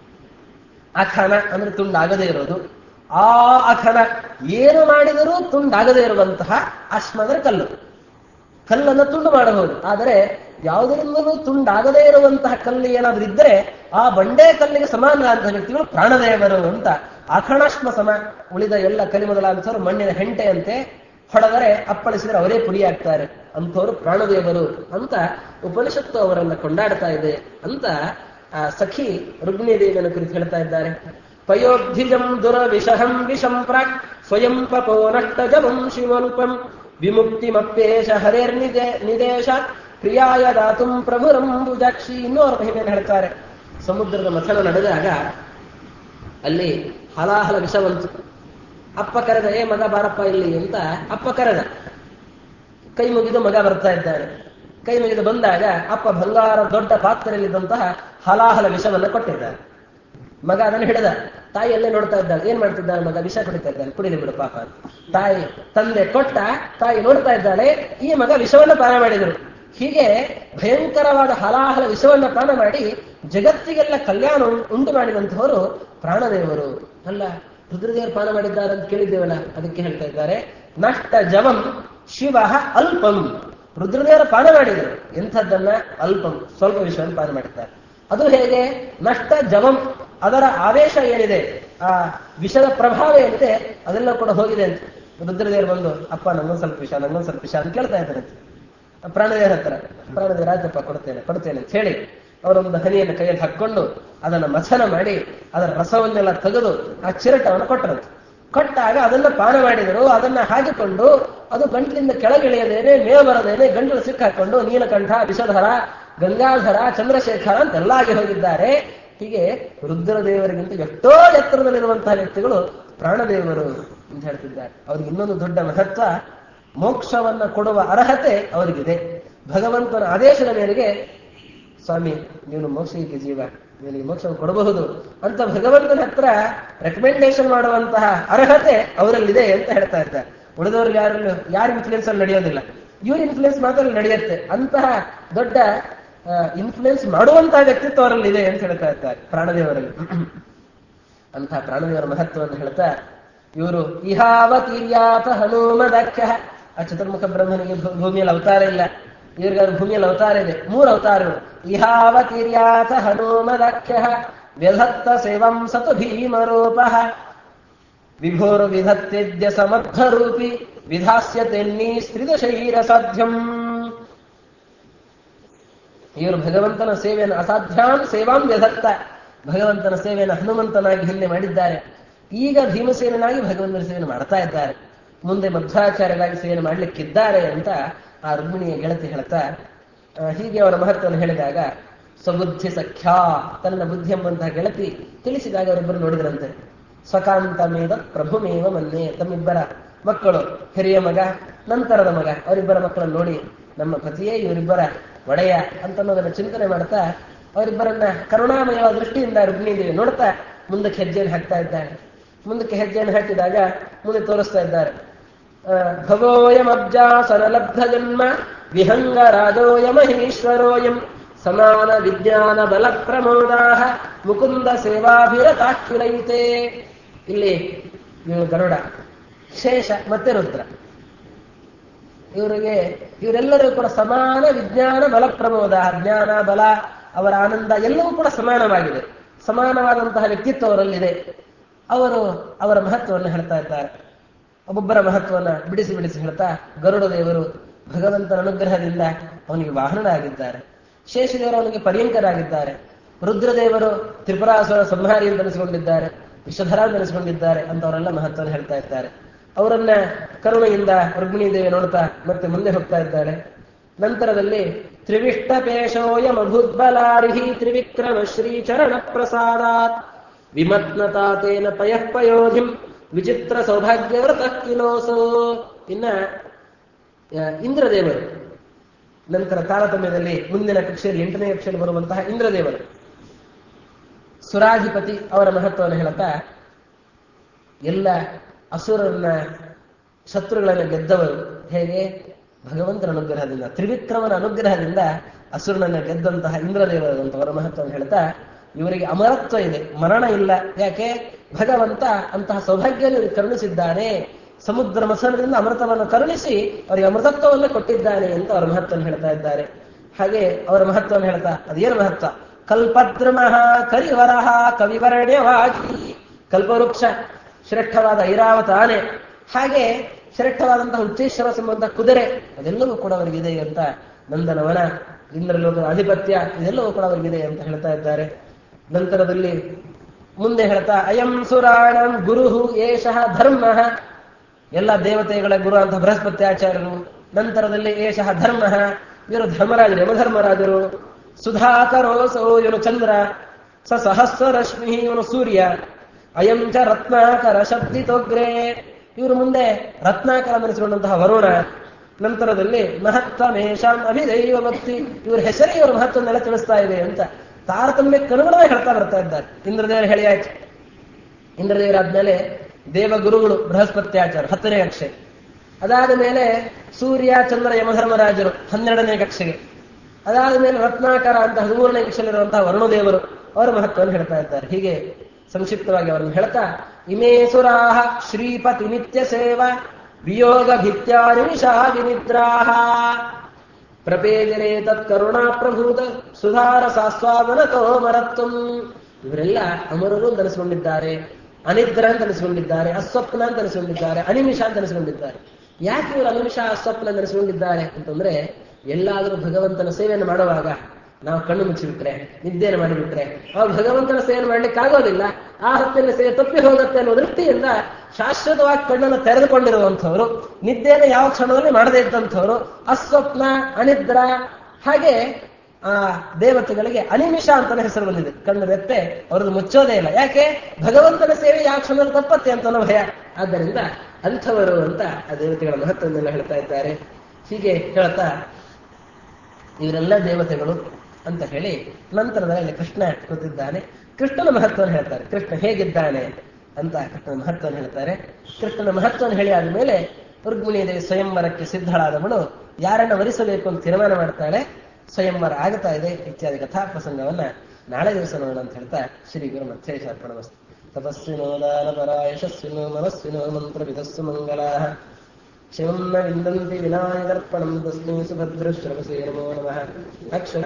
ಅಖನ ಅಂದ್ರೆ ತುಂಡಾಗದೇ ಇರೋದು ಆ ಅಖನ ಏನು ಮಾಡಿದರೂ ತುಂಡಾಗದೇ ಇರುವಂತಹ ಅಶ್ಮ ಅಂದ್ರೆ ಕಲ್ಲು ಕಲ್ಲನ್ನು ತುಂಡು ಮಾಡಬಹುದು ಆದರೆ ಯಾವುದರಿಂದಲೂ ತುಂಡಾಗದೇ ಇರುವಂತಹ ಕಲ್ಲು ಏನಾದ್ರೂ ಇದ್ದರೆ ಆ ಬಂಡೆ ಕಲ್ಲಿಗೆ ಸಮಾನರಾದಂತಹ ವ್ಯಕ್ತಿಗಳು ಪ್ರಾಣದೇವರು ಅಂತ ಅಖಣಾಶ್ಮ ಸಮ ಉಳಿದ ಎಲ್ಲ ಕಲಿ ಮೊದಲಾದಂಥವ್ರು ಮಣ್ಣಿನ ಹೆಂಟೆಯಂತೆ ಹೊಡೆದರೆ ಅಪ್ಪಳಿಸಿದರೆ ಅವರೇ ಪುಡಿಯಾಗ್ತಾರೆ ಅಂಥವ್ರು ಪ್ರಾಣದೇವರು ಅಂತ ಉಪನಿಷತ್ತು ಅವರನ್ನ ಕೊಂಡಾಡ್ತಾ ಇದೆ ಅಂತ ಆ ಸಖಿ ರುಗ್ನಿ ದೇವಿಯನ್ನು ಕುರಿತು ಹೇಳ್ತಾ ಇದ್ದಾರೆ ಪಯೋಬ್ಧಿಜಂ ದುರವಿಷಹಂ ವಿಷಂ ಪ್ರಾಕ್ ಸ್ವಯಂ ಪಪೋ ನಷ್ಟ ಜವಂ ಶಿವಲ್ಪಂ ವಿಮುಕ್ತಿಮಪ್ಯೇಶ ಹರೇರ್ನಿದೆ ನಿದೇಶಾತ್ ಪ್ರಿಯಾಯ ದಾತುಂ ಪ್ರಭುರಂಬುಜಾಕ್ಷಿ ಇನ್ನೋರ ಮಹಿಮೆಯನ್ನು ಹೇಳ್ತಾರೆ ಸಮುದ್ರದ ಮಥನ ನಡೆದಾಗ ಅಲ್ಲಿ ಹಲಾಹಲ ವಿಷ ಬಂತು ಅಪ್ಪ ಕರೆದ ಏ ಮಗ ಬಾರಪ್ಪ ಇಲ್ಲಿ ಅಂತ ಅಪ್ಪ ಕರೆದ ಕೈ ಮುಗಿದು ಮಗ ಬರ್ತಾ ಇದ್ದಾನೆ ಕೈ ಮುಗಿದು ಬಂದಾಗ ಅಪ್ಪ ಬಂಗಾರ ದೊಡ್ಡ ಪಾತ್ರೆಯಲ್ಲಿದ್ದಂತಹ ಹಲಾಹಲ ವಿಷವನ್ನ ಕೊಟ್ಟಿದ್ದಾನೆ ಮಗ ಅದನ್ನು ಹಿಡಿದ ತಾಯಿ ಅಲ್ಲೇ ನೋಡ್ತಾ ಇದ್ದಾಳೆ ಏನ್ ಮಾಡ್ತಿದ್ದಾನೆ ಮಗ ವಿಷ ಕುಡಿತಾ ಇದ್ದಾನೆ ಕುಡಿಲಿ ಬಿಡು ಪಾಪ ಅಂತ. ತಾಯಿ ತಂದೆ ಕೊಟ್ಟ ತಾಯಿ ನೋಡ್ತಾ ಇದ್ದಾಳೆ ಈ ಮಗ ವಿಷವನ್ನ ಪಾನ ಮಾಡಿದರು ಹೀಗೆ ಭಯಂಕರವಾದ ಹಲಾಹಲ ವಿಷವನ್ನ ಪಾನ ಮಾಡಿ ಜಗತ್ತಿಗೆಲ್ಲ ಕಲ್ಯಾಣ ಉಂ- ಉಂಟು ಮಾಡಿದಂತಹವರು ಪ್ರಾಣದೇವರು ಅಲ್ಲ ರುದ್ರದೇವರು ಪಾನ ಮಾಡಿದ್ದಾರೆ ಅಂತ ಕೇಳಿದ್ದೇವಲ್ಲ ಅದಕ್ಕೆ ಹೇಳ್ತಾ ಇದ್ದಾರೆ ನಷ್ಟ ಜವಂ ಶಿವ ಅಲ್ಪಂ ರುದ್ರದೇವರ ಪಾನ ಮಾಡಿದರು ಎಂಥದ್ದನ್ನ ಅಲ್ಪಂ ಸ್ವಲ್ಪ ವಿಷಯವನ್ನು ಪಾನ ಮಾಡಿದ್ದಾರೆ ಅದು ಹೇಗೆ ನಷ್ಟ ಜವಂ ಅದರ ಆವೇಶ ಏನಿದೆ ಆ ವಿಷದ ಪ್ರಭಾವ ಏನಿದೆ ಅದೆಲ್ಲ ಕೂಡ ಹೋಗಿದೆ ಅಂತ ರುದ್ರದೇವರು ಬಂದು ಅಪ್ಪ ನಂಗೊಂದು ಸ್ವಲ್ಪ ವಿಷ ನಂಗೊಂದು ಸ್ವಲ್ಪ ವಿಷ ಅಂತ ಕೇಳ್ತಾ ಇದ್ದಾರೆ ಪ್ರಾಣದೇವರ ಹತ್ರ ಪ್ರಾಣದೇವ ರಾಜಪ್ಪ ಕೊಡ್ತೇನೆ ಕೊಡ್ತೇನೆ ಅಂತ ಹೇಳಿ ಅವರೊಂದು ಹನಿಯನ್ನು ಕೈಯಲ್ಲಿ ಹಾಕೊಂಡು ಅದನ್ನು ಮಥನ ಮಾಡಿ ಅದರ ರಸವನ್ನೆಲ್ಲ ತೆಗೆದು ಆ ಚಿರಟವನ್ನು ಕೊಟ್ಟರಂತೆ ಕೊಟ್ಟಾಗ ಅದನ್ನ ಪಾನ ಮಾಡಿದರು ಅದನ್ನ ಹಾಕಿಕೊಂಡು ಅದು ಗಂಟಲಿಂದ ಕೆಳಗಿಳಿಯದೇನೆ ಮೇಲ್ ಬರದೇನೆ ಗಂಟಲು ಸಿಕ್ಕಾಕೊಂಡು ನೀಲಕಂಠ ವಿಷಧರ ಗಂಗಾಧರ ಚಂದ್ರಶೇಖರ ಅಂತೆಲ್ಲ ಆಗಿ ಹೋಗಿದ್ದಾರೆ ಹೀಗೆ ರುದ್ರದೇವರಿಗಿಂತ ಎಷ್ಟೋ ಎತ್ತರದಲ್ಲಿರುವಂತಹ ವ್ಯಕ್ತಿಗಳು ಪ್ರಾಣದೇವರು ಅಂತ ಹೇಳ್ತಿದ್ದಾರೆ ಅವ್ರಿಗೆ ಇನ್ನೊಂದು ದೊಡ್ಡ ಮಹತ್ವ ಮೋಕ್ಷವನ್ನ ಕೊಡುವ ಅರ್ಹತೆ ಅವರಿಗಿದೆ ಭಗವಂತನ ಆದೇಶದ ಮೇರೆಗೆ ಸ್ವಾಮಿ ನೀನು ಮೋಕ್ಷಕ್ಕೆ ಜೀವ ನಿನಗೆ ಮೋಕ್ಷ ಕೊಡಬಹುದು ಅಂತ ಭಗವಂತನ ಹತ್ರ ರೆಕಮೆಂಡೇಶನ್ ಮಾಡುವಂತಹ ಅರ್ಹತೆ ಅವರಲ್ಲಿದೆ ಅಂತ ಹೇಳ್ತಾ ಇದ್ದಾರೆ ಉಳಿದವ್ರಿಗೆ ಯಾರಲ್ಲೂ ಯಾರ ಇನ್ಫ್ಲೂಯೆನ್ಸ್ ಅಲ್ಲಿ ನಡೆಯೋದಿಲ್ಲ ಇವ್ರ ಇನ್ಫ್ಲೂಯೆನ್ಸ್ ಮಾತ್ರ ನಡೆಯುತ್ತೆ ಅಂತಹ ದೊಡ್ಡ ಇನ್ಫ್ಲೂಯೆನ್ಸ್ ಮಾಡುವಂತಹ ವ್ಯಕ್ತಿತ್ವ ಅವರಲ್ಲಿ ಇದೆ ಅಂತ ಹೇಳ್ತಾ ಇದ್ದಾರೆ ಪ್ರಾಣದೇವರಲ್ಲಿ ಅಂತಹ ಪ್ರಾಣದೇವರ ಮಹತ್ವವನ್ನು ಹೇಳ್ತಾ ಇವರು ಇಹಾವತೀರ್ಯಾತ ಹನುಮದಖ್ಯ ಆ ಚತುರ್ಮುಖ ಬ್ರಹ್ಮನಿಗೆ ಭೂ- ಭೂಮಿಯಲ್ಲಿ ಅವತಾರ ಇಲ್ಲ ಇವ್ರಿಗೆ ಭೂಮಿಯಲ್ಲಿ ಅವತಾರ ಇದೆ ಮೂರು ಅವತಾರಗಳು ಇಹಾವತೀರ್ಯಾತ ಹನುಮದಖ್ಯ ವ್ಯಧತ್ತ ಸೇವಂ ಸತು ಭೀಮರೂಪ ವಿಭೋರು ವಿಧತ್ಯಜ್ಯ ಸಮರ್ಥರೂಪಿ ವಿಧಾಸ್ಯತೆನ್ನೀ ಸ್ತ್ರಿದಶೈರ ಸಾಧ್ಯಂ ಇವರು ಭಗವಂತನ ಸೇವೆಯನ್ನು ಅಸಾಧ್ಯಾಂ ಸೇವಾಂ ವ್ಯಧತ್ತ ಭಗವಂತನ ಸೇವೆಯನ್ನು ಹನುಮಂತನಾಗಿ ಹಿಂದೆ ಮಾಡಿದ್ದಾರೆ ಈಗ ಭೀಮಸೇನಾಗಿ ಭಗವಂತನ ಸೇವೆಯನ್ನು ಮಾಡ್ತಾ ಇದ್ದಾರೆ ಮುಂದೆ ಮಧ್ವಾಚಾರ್ಯರಾಗಿ ಸೇವೆಯನ್ನು ಮಾಡಲಿಕ್ಕಿದ್ದಾರೆ ಅಂತ ಆ ರುಕ್ಮಿಣಿಯ ಗೆಳತಿ ಹೇಳ್ತಾ ಆ, ಹೀಗೆ ಅವರ ಮಹತ್ವವನ್ನು ಹೇಳಿದಾಗ ಸ್ವಬುದ್ಧಿ ಸಖ್ಯ ತನ್ನ ಬುದ್ಧಿ ಎಂಬಂತಹ ಗೆಳತಿ ತಿಳಿಸಿದಾಗ ಅವರಿಬ್ಬರು ನೋಡಿದ್ರಂತೆ ಸ್ವಕಾಂತ ಮೇದ ಪ್ರಭುಮೇವ ಮನ್ನೆ ತಮ್ಮಿಬ್ಬರ ಮಕ್ಕಳು ಹಿರಿಯ ಮಗ ನಂತರದ ಮಗ ಅವರಿಬ್ಬರ ಮಕ್ಕಳನ್ನು ನೋಡಿ ನಮ್ಮ ಪತಿಯೇ ಇವರಿಬ್ಬರ ಒಡೆಯ ಅಂತ ಅನ್ನೋದನ್ನ ಚಿಂತನೆ ಮಾಡ್ತಾ ಅವರಿಬ್ಬರನ್ನ ಕರುಣಾಮಯವಾದ ದೃಷ್ಟಿಯಿಂದ ರುಕ್ಮಿಣಿದೇವಿ ನೋಡ್ತಾ ಮುಂದಕ್ಕೆ ಹೆಜ್ಜೆಯನ್ನು ಹಾಕ್ತಾ ಇದ್ದಾಳೆ ಮುಂದಕ್ಕೆ ಹೆಜ್ಜೆಯನ್ನು ಹಾಕಿದಾಗ ಮುಂದೆ ತೋರಿಸ್ತಾ ಇದ್ದಾರೆ ಆ, ಭವೋಯಮಬ್ಜಾಸನಲಬ್ಧ ಜನ್ಮ ವಿಹಂಗ ರಾಜೋಯಮಹೇಶ್ವರೋಯಂ ಸಮಾನ ವಿಜ್ಞಾನ ಬಲ ಪ್ರಮೋದಾ ಮುಕುಂದ ಸೇವಾಭಿರತಾಖಿಲೈತೆ ಇಲ್ಲಿ ಇವರು ಗರುಡ ಶೇಷ ಮತ್ತೆ ರುದ್ರ ಇವರಿಗೆ ಇವರೆಲ್ಲರೂ ಕೂಡ ಸಮಾನ ವಿಜ್ಞಾನ ಬಲ ಪ್ರಮೋದ ಜ್ಞಾನ ಬಲ ಅವರ ಆನಂದ ಎಲ್ಲವೂ ಕೂಡ ಸಮಾನವಾಗಿದೆ ಸಮಾನವಾದಂತಹ ವ್ಯಕ್ತಿತ್ವ ಅವರಲ್ಲಿದೆ ಅವರು ಅವರ ಮಹತ್ವವನ್ನು ಹೇಳ್ತಾ ಇದ್ದಾರೆ ಒಬ್ಬೊಬ್ಬರ ಮಹತ್ವವನ್ನ ಬಿಡಿಸಿ ಬಿಡಿಸಿ ಹೇಳ್ತಾ ಗರುಡ ದೇವರು ಭಗವಂತನ ಅನುಗ್ರಹದಿಂದ ಅವನಿಗೆ ವಾಹನರಾಗಿದ್ದಾರೆ ಶೇಷದೇವರು ಅವನಿಗೆ ಪರ್ಯಂಕರಾಗಿದ್ದಾರೆ ರುದ್ರದೇವರು ತ್ರಿಪುರಾಸುರ ಸಂಹಾರಿ ಅಂತ ಅನಿಸಿಕೊಂಡಿದ್ದಾರೆ ವಿಷಧರ ಅಂತ ಅನಿಸಿಕೊಂಡಿದ್ದಾರೆ ಅಂತ ಅವರೆಲ್ಲ ಮಹತ್ವವನ್ನು ಹೇಳ್ತಾ ಇದ್ದಾರೆ ಅವರನ್ನ ಕರುಣೆಯಿಂದ ರುಕ್ಮಿಣಿ ದೇವಿ ನೋಡ್ತಾ ಮತ್ತೆ ಮುಂದೆ ಹೋಗ್ತಾ ಇದ್ದಾಳೆ ನಂತರದಲ್ಲಿ ತ್ರಿವಿಷ್ಟ ಪೇಶೋಯಮಭೂದ್ಬಲಾರಿಹಿ ತ್ರಿವಿಕ್ರಮ ಶ್ರೀ ಚರಣ ಪ್ರಸಾದಾತ್ ವಿಮತ್ನತಾತೇನ ಪಯಃ ಪಯೋಧಿಂ ವಿಚಿತ್ರ ಸೌಭಾಗ್ಯವ್ರತ ಕಿಲೋಸೋ ಇನ್ನ ಆ, ಇಂದ್ರದೇವರು ನಂತರ ತಾರತಮ್ಯದಲ್ಲಿ ಮುಂದಿನ ಕಕ್ಷೆಯಲ್ಲಿ ಎಂಟನೇ ಕಕ್ಷೆಯಲ್ಲಿ ಬರುವಂತಹ ಇಂದ್ರದೇವರು ಸುರಾಧಿಪತಿ ಅವರ ಮಹತ್ವವನ್ನು ಹೇಳುತ್ತಾ ಎಲ್ಲ ಅಸುರನ್ನ ಶತ್ರುಗಳನ್ನು ಗೆದ್ದವರು ಹೇಗೆ ಭಗವಂತನ ಅನುಗ್ರಹದಿಂದ ತ್ರಿವಿಕ್ರಮನ ಅನುಗ್ರಹದಿಂದ ಅಸುರನನ್ನ ಗೆದ್ದಂತಹ ಇಂದ್ರದೇವರಂತವರ ಮಹತ್ವವನ್ನು ಹೇಳ್ತಾ ಇವರಿಗೆ ಅಮರತ್ವ ಇದೆ ಮರಣ ಇಲ್ಲ ಯಾಕೆ ಭಗವಂತ ಅಂತಹ ಸೌಭಾಗ್ಯವನ್ನು ಇವರಿಗೆ ಕರುಣಿಸಿದ್ದಾನೆ ಸಮುದ್ರ ಮಸನದಿಂದ ಅಮೃತವನ್ನು ಕರುಣಿಸಿ ಅವರಿಗೆ ಅಮೃತತ್ವವನ್ನು ಕೊಟ್ಟಿದ್ದಾನೆ ಅಂತ ಅವರ ಮಹತ್ವವನ್ನು ಹೇಳ್ತಾ ಇದ್ದಾರೆ ಹಾಗೆ ಅವರ ಮಹತ್ವವನ್ನು ಹೇಳ್ತಾ ಅದೇನು ಮಹತ್ವ ಕಲ್ಪದ್ರಮಃ ಕರಿವರಹ ಕವಿವರ್ಣ್ಯವಾಗಿ ಕಲ್ಪವೃಕ್ಷ ಶ್ರೇಷ್ಠವಾದ ಐರಾವತ ಆನೆ ಹಾಗೆ ಶ್ರೇಷ್ಠವಾದಂತಹ ಉಚ್ಚೇಶ್ವರ ಎಂಬಂತಹ ಕುದುರೆ ಅದೆಲ್ಲವೂ ಕೂಡ ಅವರಿಗಿದೆ ಅಂತ ನಂದನವನ ಇಂದ್ರಲೋಕದ ಆಧಿಪತ್ಯ ಇದೆಲ್ಲವೂ ಕೂಡ ಅವರಿಗಿದೆ ಅಂತ ಹೇಳ್ತಾ ಇದ್ದಾರೆ ನಂತರದಲ್ಲಿ ಮುಂದೆ ಹೇಳ್ತಾ ಅಯಂ ಸುರಾಣಂ ಗುರು ಏಷಃ ಧರ್ಮ ಎಲ್ಲ ದೇವತೆಗಳ ಗುರು ಅಂತ ಬೃಹಸ್ಪತ್ಯಾಚಾರ್ಯರು ನಂತರದಲ್ಲಿ ಏಷಃ ಧರ್ಮ ಇವರು ಧರ್ಮರಾಜರು ಯಮಧರ್ಮರಾಜರು ಸುಧಾಕರೋಸೋ ಇವನು ಚಂದ್ರ ಸ ಸಹಸ್ರ ರಶ್ಮಿ ಇವನು ಸೂರ್ಯ ಅಯಂ ಚ ರತ್ನಾಕರ ಶಬ್ದಿತೋಗ್ರೆ ಇವರು ಮುಂದೆ ರತ್ನಾಕರ ಮನಿಸಿಕೊಂಡಂತಹ ವರುಣ ನಂತರದಲ್ಲಿ ಮಹತ್ವ ಮೇಷಾಂ ಅಭಿದೈವ ಭಕ್ತಿ ಇವ್ರ ಹೆಸರೇ ಇವರ ಮಹತ್ವನ್ನೆಲ್ಲ ತಿಳಿಸ್ತಾ ಇದೆ ಅಂತ ತಾರತಮ್ಯಕ್ಕೆ ಅನುಗುಣವಾಗಿ ಹೇಳ್ತಾ ಬರ್ತಾ ಇದ್ದಾರೆ ಇಂದ್ರದೇವರು ಹೇಳಿ ಆಯ್ತು ಇಂದ್ರದೇವರಾದ್ಮೇಲೆ ದೇವಗುರುಗಳು ಬೃಹಸ್ಪತ್ಯಾಚಾರ ಹತ್ತನೇ ಕಕ್ಷೆ ಅದಾದ ಮೇಲೆ ಸೂರ್ಯ ಚಂದ್ರ ಯಮಧರ್ಮರಾಜರು ಹನ್ನೆರಡನೇ ಕಕ್ಷೆಗೆ ಅದಾದ ಮೇಲೆ ರತ್ನಾಕರ ಅಂತ ಹದಿಮೂರನೇ ಕಕ್ಷೆಯಲ್ಲಿರುವಂತಹ ವರುಣದೇವರು ಅವರ ಮಹತ್ವವನ್ನು ಹೇಳ್ತಾ ಇದ್ದಾರೆ ಹೀಗೆ ಸಂಕ್ಷಿಪ್ತವಾಗಿ ಅವರನ್ನು ಹೇಳ್ತಾ ಇಮೇ ಸುರಾಹ ಶ್ರೀಪತಿ ನಿತ್ಯ ಸೇವಾ ವಿಯೋಗ ಭಿತ್ಯಾನಿ ನಿಶಾ ವಿನಿದ್ರಾಹ ಪ್ರಪೇಜನೆ ತತ್ ಕರುಣಾ ಪ್ರಭೂತ ಸುಧಾರ ಸಾಸ್ವಾದನತೋ ಮರತ್ವಂ ಇವರೆಲ್ಲ ಅಮರರು ಅಂತ ಅನಿಸಿಕೊಂಡಿದ್ದಾರೆ ಅನಿದ್ರ ಅಂತ ಅನಿಸಿಕೊಂಡಿದ್ದಾರೆ ಅಸ್ವಪ್ನ ಅಂತ ಅನಿಸಿಕೊಂಡಿದ್ದಾರೆ ಅನಿಮಿಷ ಅಂತ ಅನಿಸಿಕೊಂಡಿದ್ದಾರೆ ಯಾಕೆ ಇವರು ಅನಿಮಿಷ ಅಸ್ವಪ್ನ ಅಂತ ಅನಿಸಿಕೊಂಡಿದ್ದಾರೆ ಅಂತಂದ್ರೆ ಎಲ್ಲಾದರೂ ಭಗವಂತನ ಸೇವೆಯನ್ನು ಮಾಡುವಾಗ ನಾವು ಕಣ್ಣು ಮುಚ್ಚಿಬಿಟ್ರೆ ನಿದ್ದೆಯನ್ನು ಮಾಡಿಬಿಟ್ರೆ ಅವಾಗ ಭಗವಂತನ ಸೇವೆಯನ್ನು ಮಾಡ್ಲಿಕ್ಕೆ ಆಗೋದಿಲ್ಲ ಆ ಹೊತ್ತಿನ ಸೇವೆ ತಪ್ಪಿ ಹೋಗುತ್ತೆ ಅನ್ನೋ ದೃಷ್ಟಿಯಿಂದ ಶಾಶ್ವತವಾಗಿ ಕಣ್ಣನ್ನು ತೆರೆದುಕೊಂಡಿರುವಂಥವ್ರು ನಿದ್ದೆಯನ್ನು ಯಾವ ಕ್ಷಣದಲ್ಲಿ ಮಾಡದೇ ಇದ್ದಂಥವ್ರು ಅಸ್ವಪ್ನ ಅನಿದ್ರ ಹಾಗೆ ಆ ದೇವತೆಗಳಿಗೆ ಅನಿಮಿಷ ಅಂತಾನೆ ಹೆಸರು ಬಂದಿದೆ ಕಣ್ಣು ರೆಪ್ಪೆ ಅವ್ರದ್ದು ಮುಚ್ಚೋದೇ ಇಲ್ಲ ಯಾಕೆ ಭಗವಂತನ ಸೇವೆ ಯಾವ ಕ್ಷಣದಲ್ಲಿ ತಪ್ಪತ್ತೆ ಅಂತ ಅನ್ನೋ ಭಯ ಆದ್ದರಿಂದ ಅಂಥವರು ಅಂತ ಆ ದೇವತೆಗಳ ಮಹತ್ವವನ್ನೆಲ್ಲ ಹೇಳ್ತಾ ಇದ್ದಾರೆ ಹೀಗೆ ಹೇಳ್ತಾ ಇವರೆಲ್ಲ ದೇವತೆಗಳು ಅಂತ ಹೇಳಿ ನಂತರದಲ್ಲಿ ಕೃಷ್ಣ ಕೂತಿದ್ದಾನೆ ಕೃಷ್ಣನ ಮಹತ್ವವನ್ನು ಹೇಳ್ತಾರೆ ಕೃಷ್ಣ ಹೇಗಿದ್ದಾನೆ ಅಂತ ಕೃಷ್ಣನ ಮಹತ್ವವನ್ನು ಹೇಳ್ತಾರೆ ಕೃಷ್ಣನ ಮಹತ್ವವನ್ನು ಹೇಳಿ ಆದ್ಮೇಲೆ ರುಕ್ಮಿಣಿ ದೇವಿ ಸ್ವಯಂವರಕ್ಕೆ ಸಿದ್ಧಳಾದವಳು ಯಾರನ್ನ ವರಿಸಬೇಕು ಅಂತ ತೀರ್ಮಾನ ಮಾಡ್ತಾಳೆ ಸ್ವಯಂವರ ಆಗ್ತಾ ಇದೆ ಇತ್ಯಾದಿ ಕಥಾ ಪ್ರಸಂಗವನ್ನ ನಾಳೆ ದಿವಸ ನೋಡೋಣ ಅಂತ ಹೇಳ್ತಾ ಶ್ರೀ ಗುರು ಮತ್ಸ್ಯೇಶ ಅರ್ಪಣಮಸ್ತು ತಪಸ್ವಿನೋ ದಾನಪರ ಯಶಸ್ವಿನೋ ಮನಸ್ವಿನೋ ಮಂತ್ರ ವಿಧಸ್ಸು ಮಂಗಲಾ ಶಿವಂ ನ ವಿಂದಂತಿ ವಿನಾಯಕರ್ಪಣಂ ತಸ್ಮೈ ಸುಭದ್ರಶ್ರವಸೇ ನಮೋ ನಮಃ ಅಕ್ಷ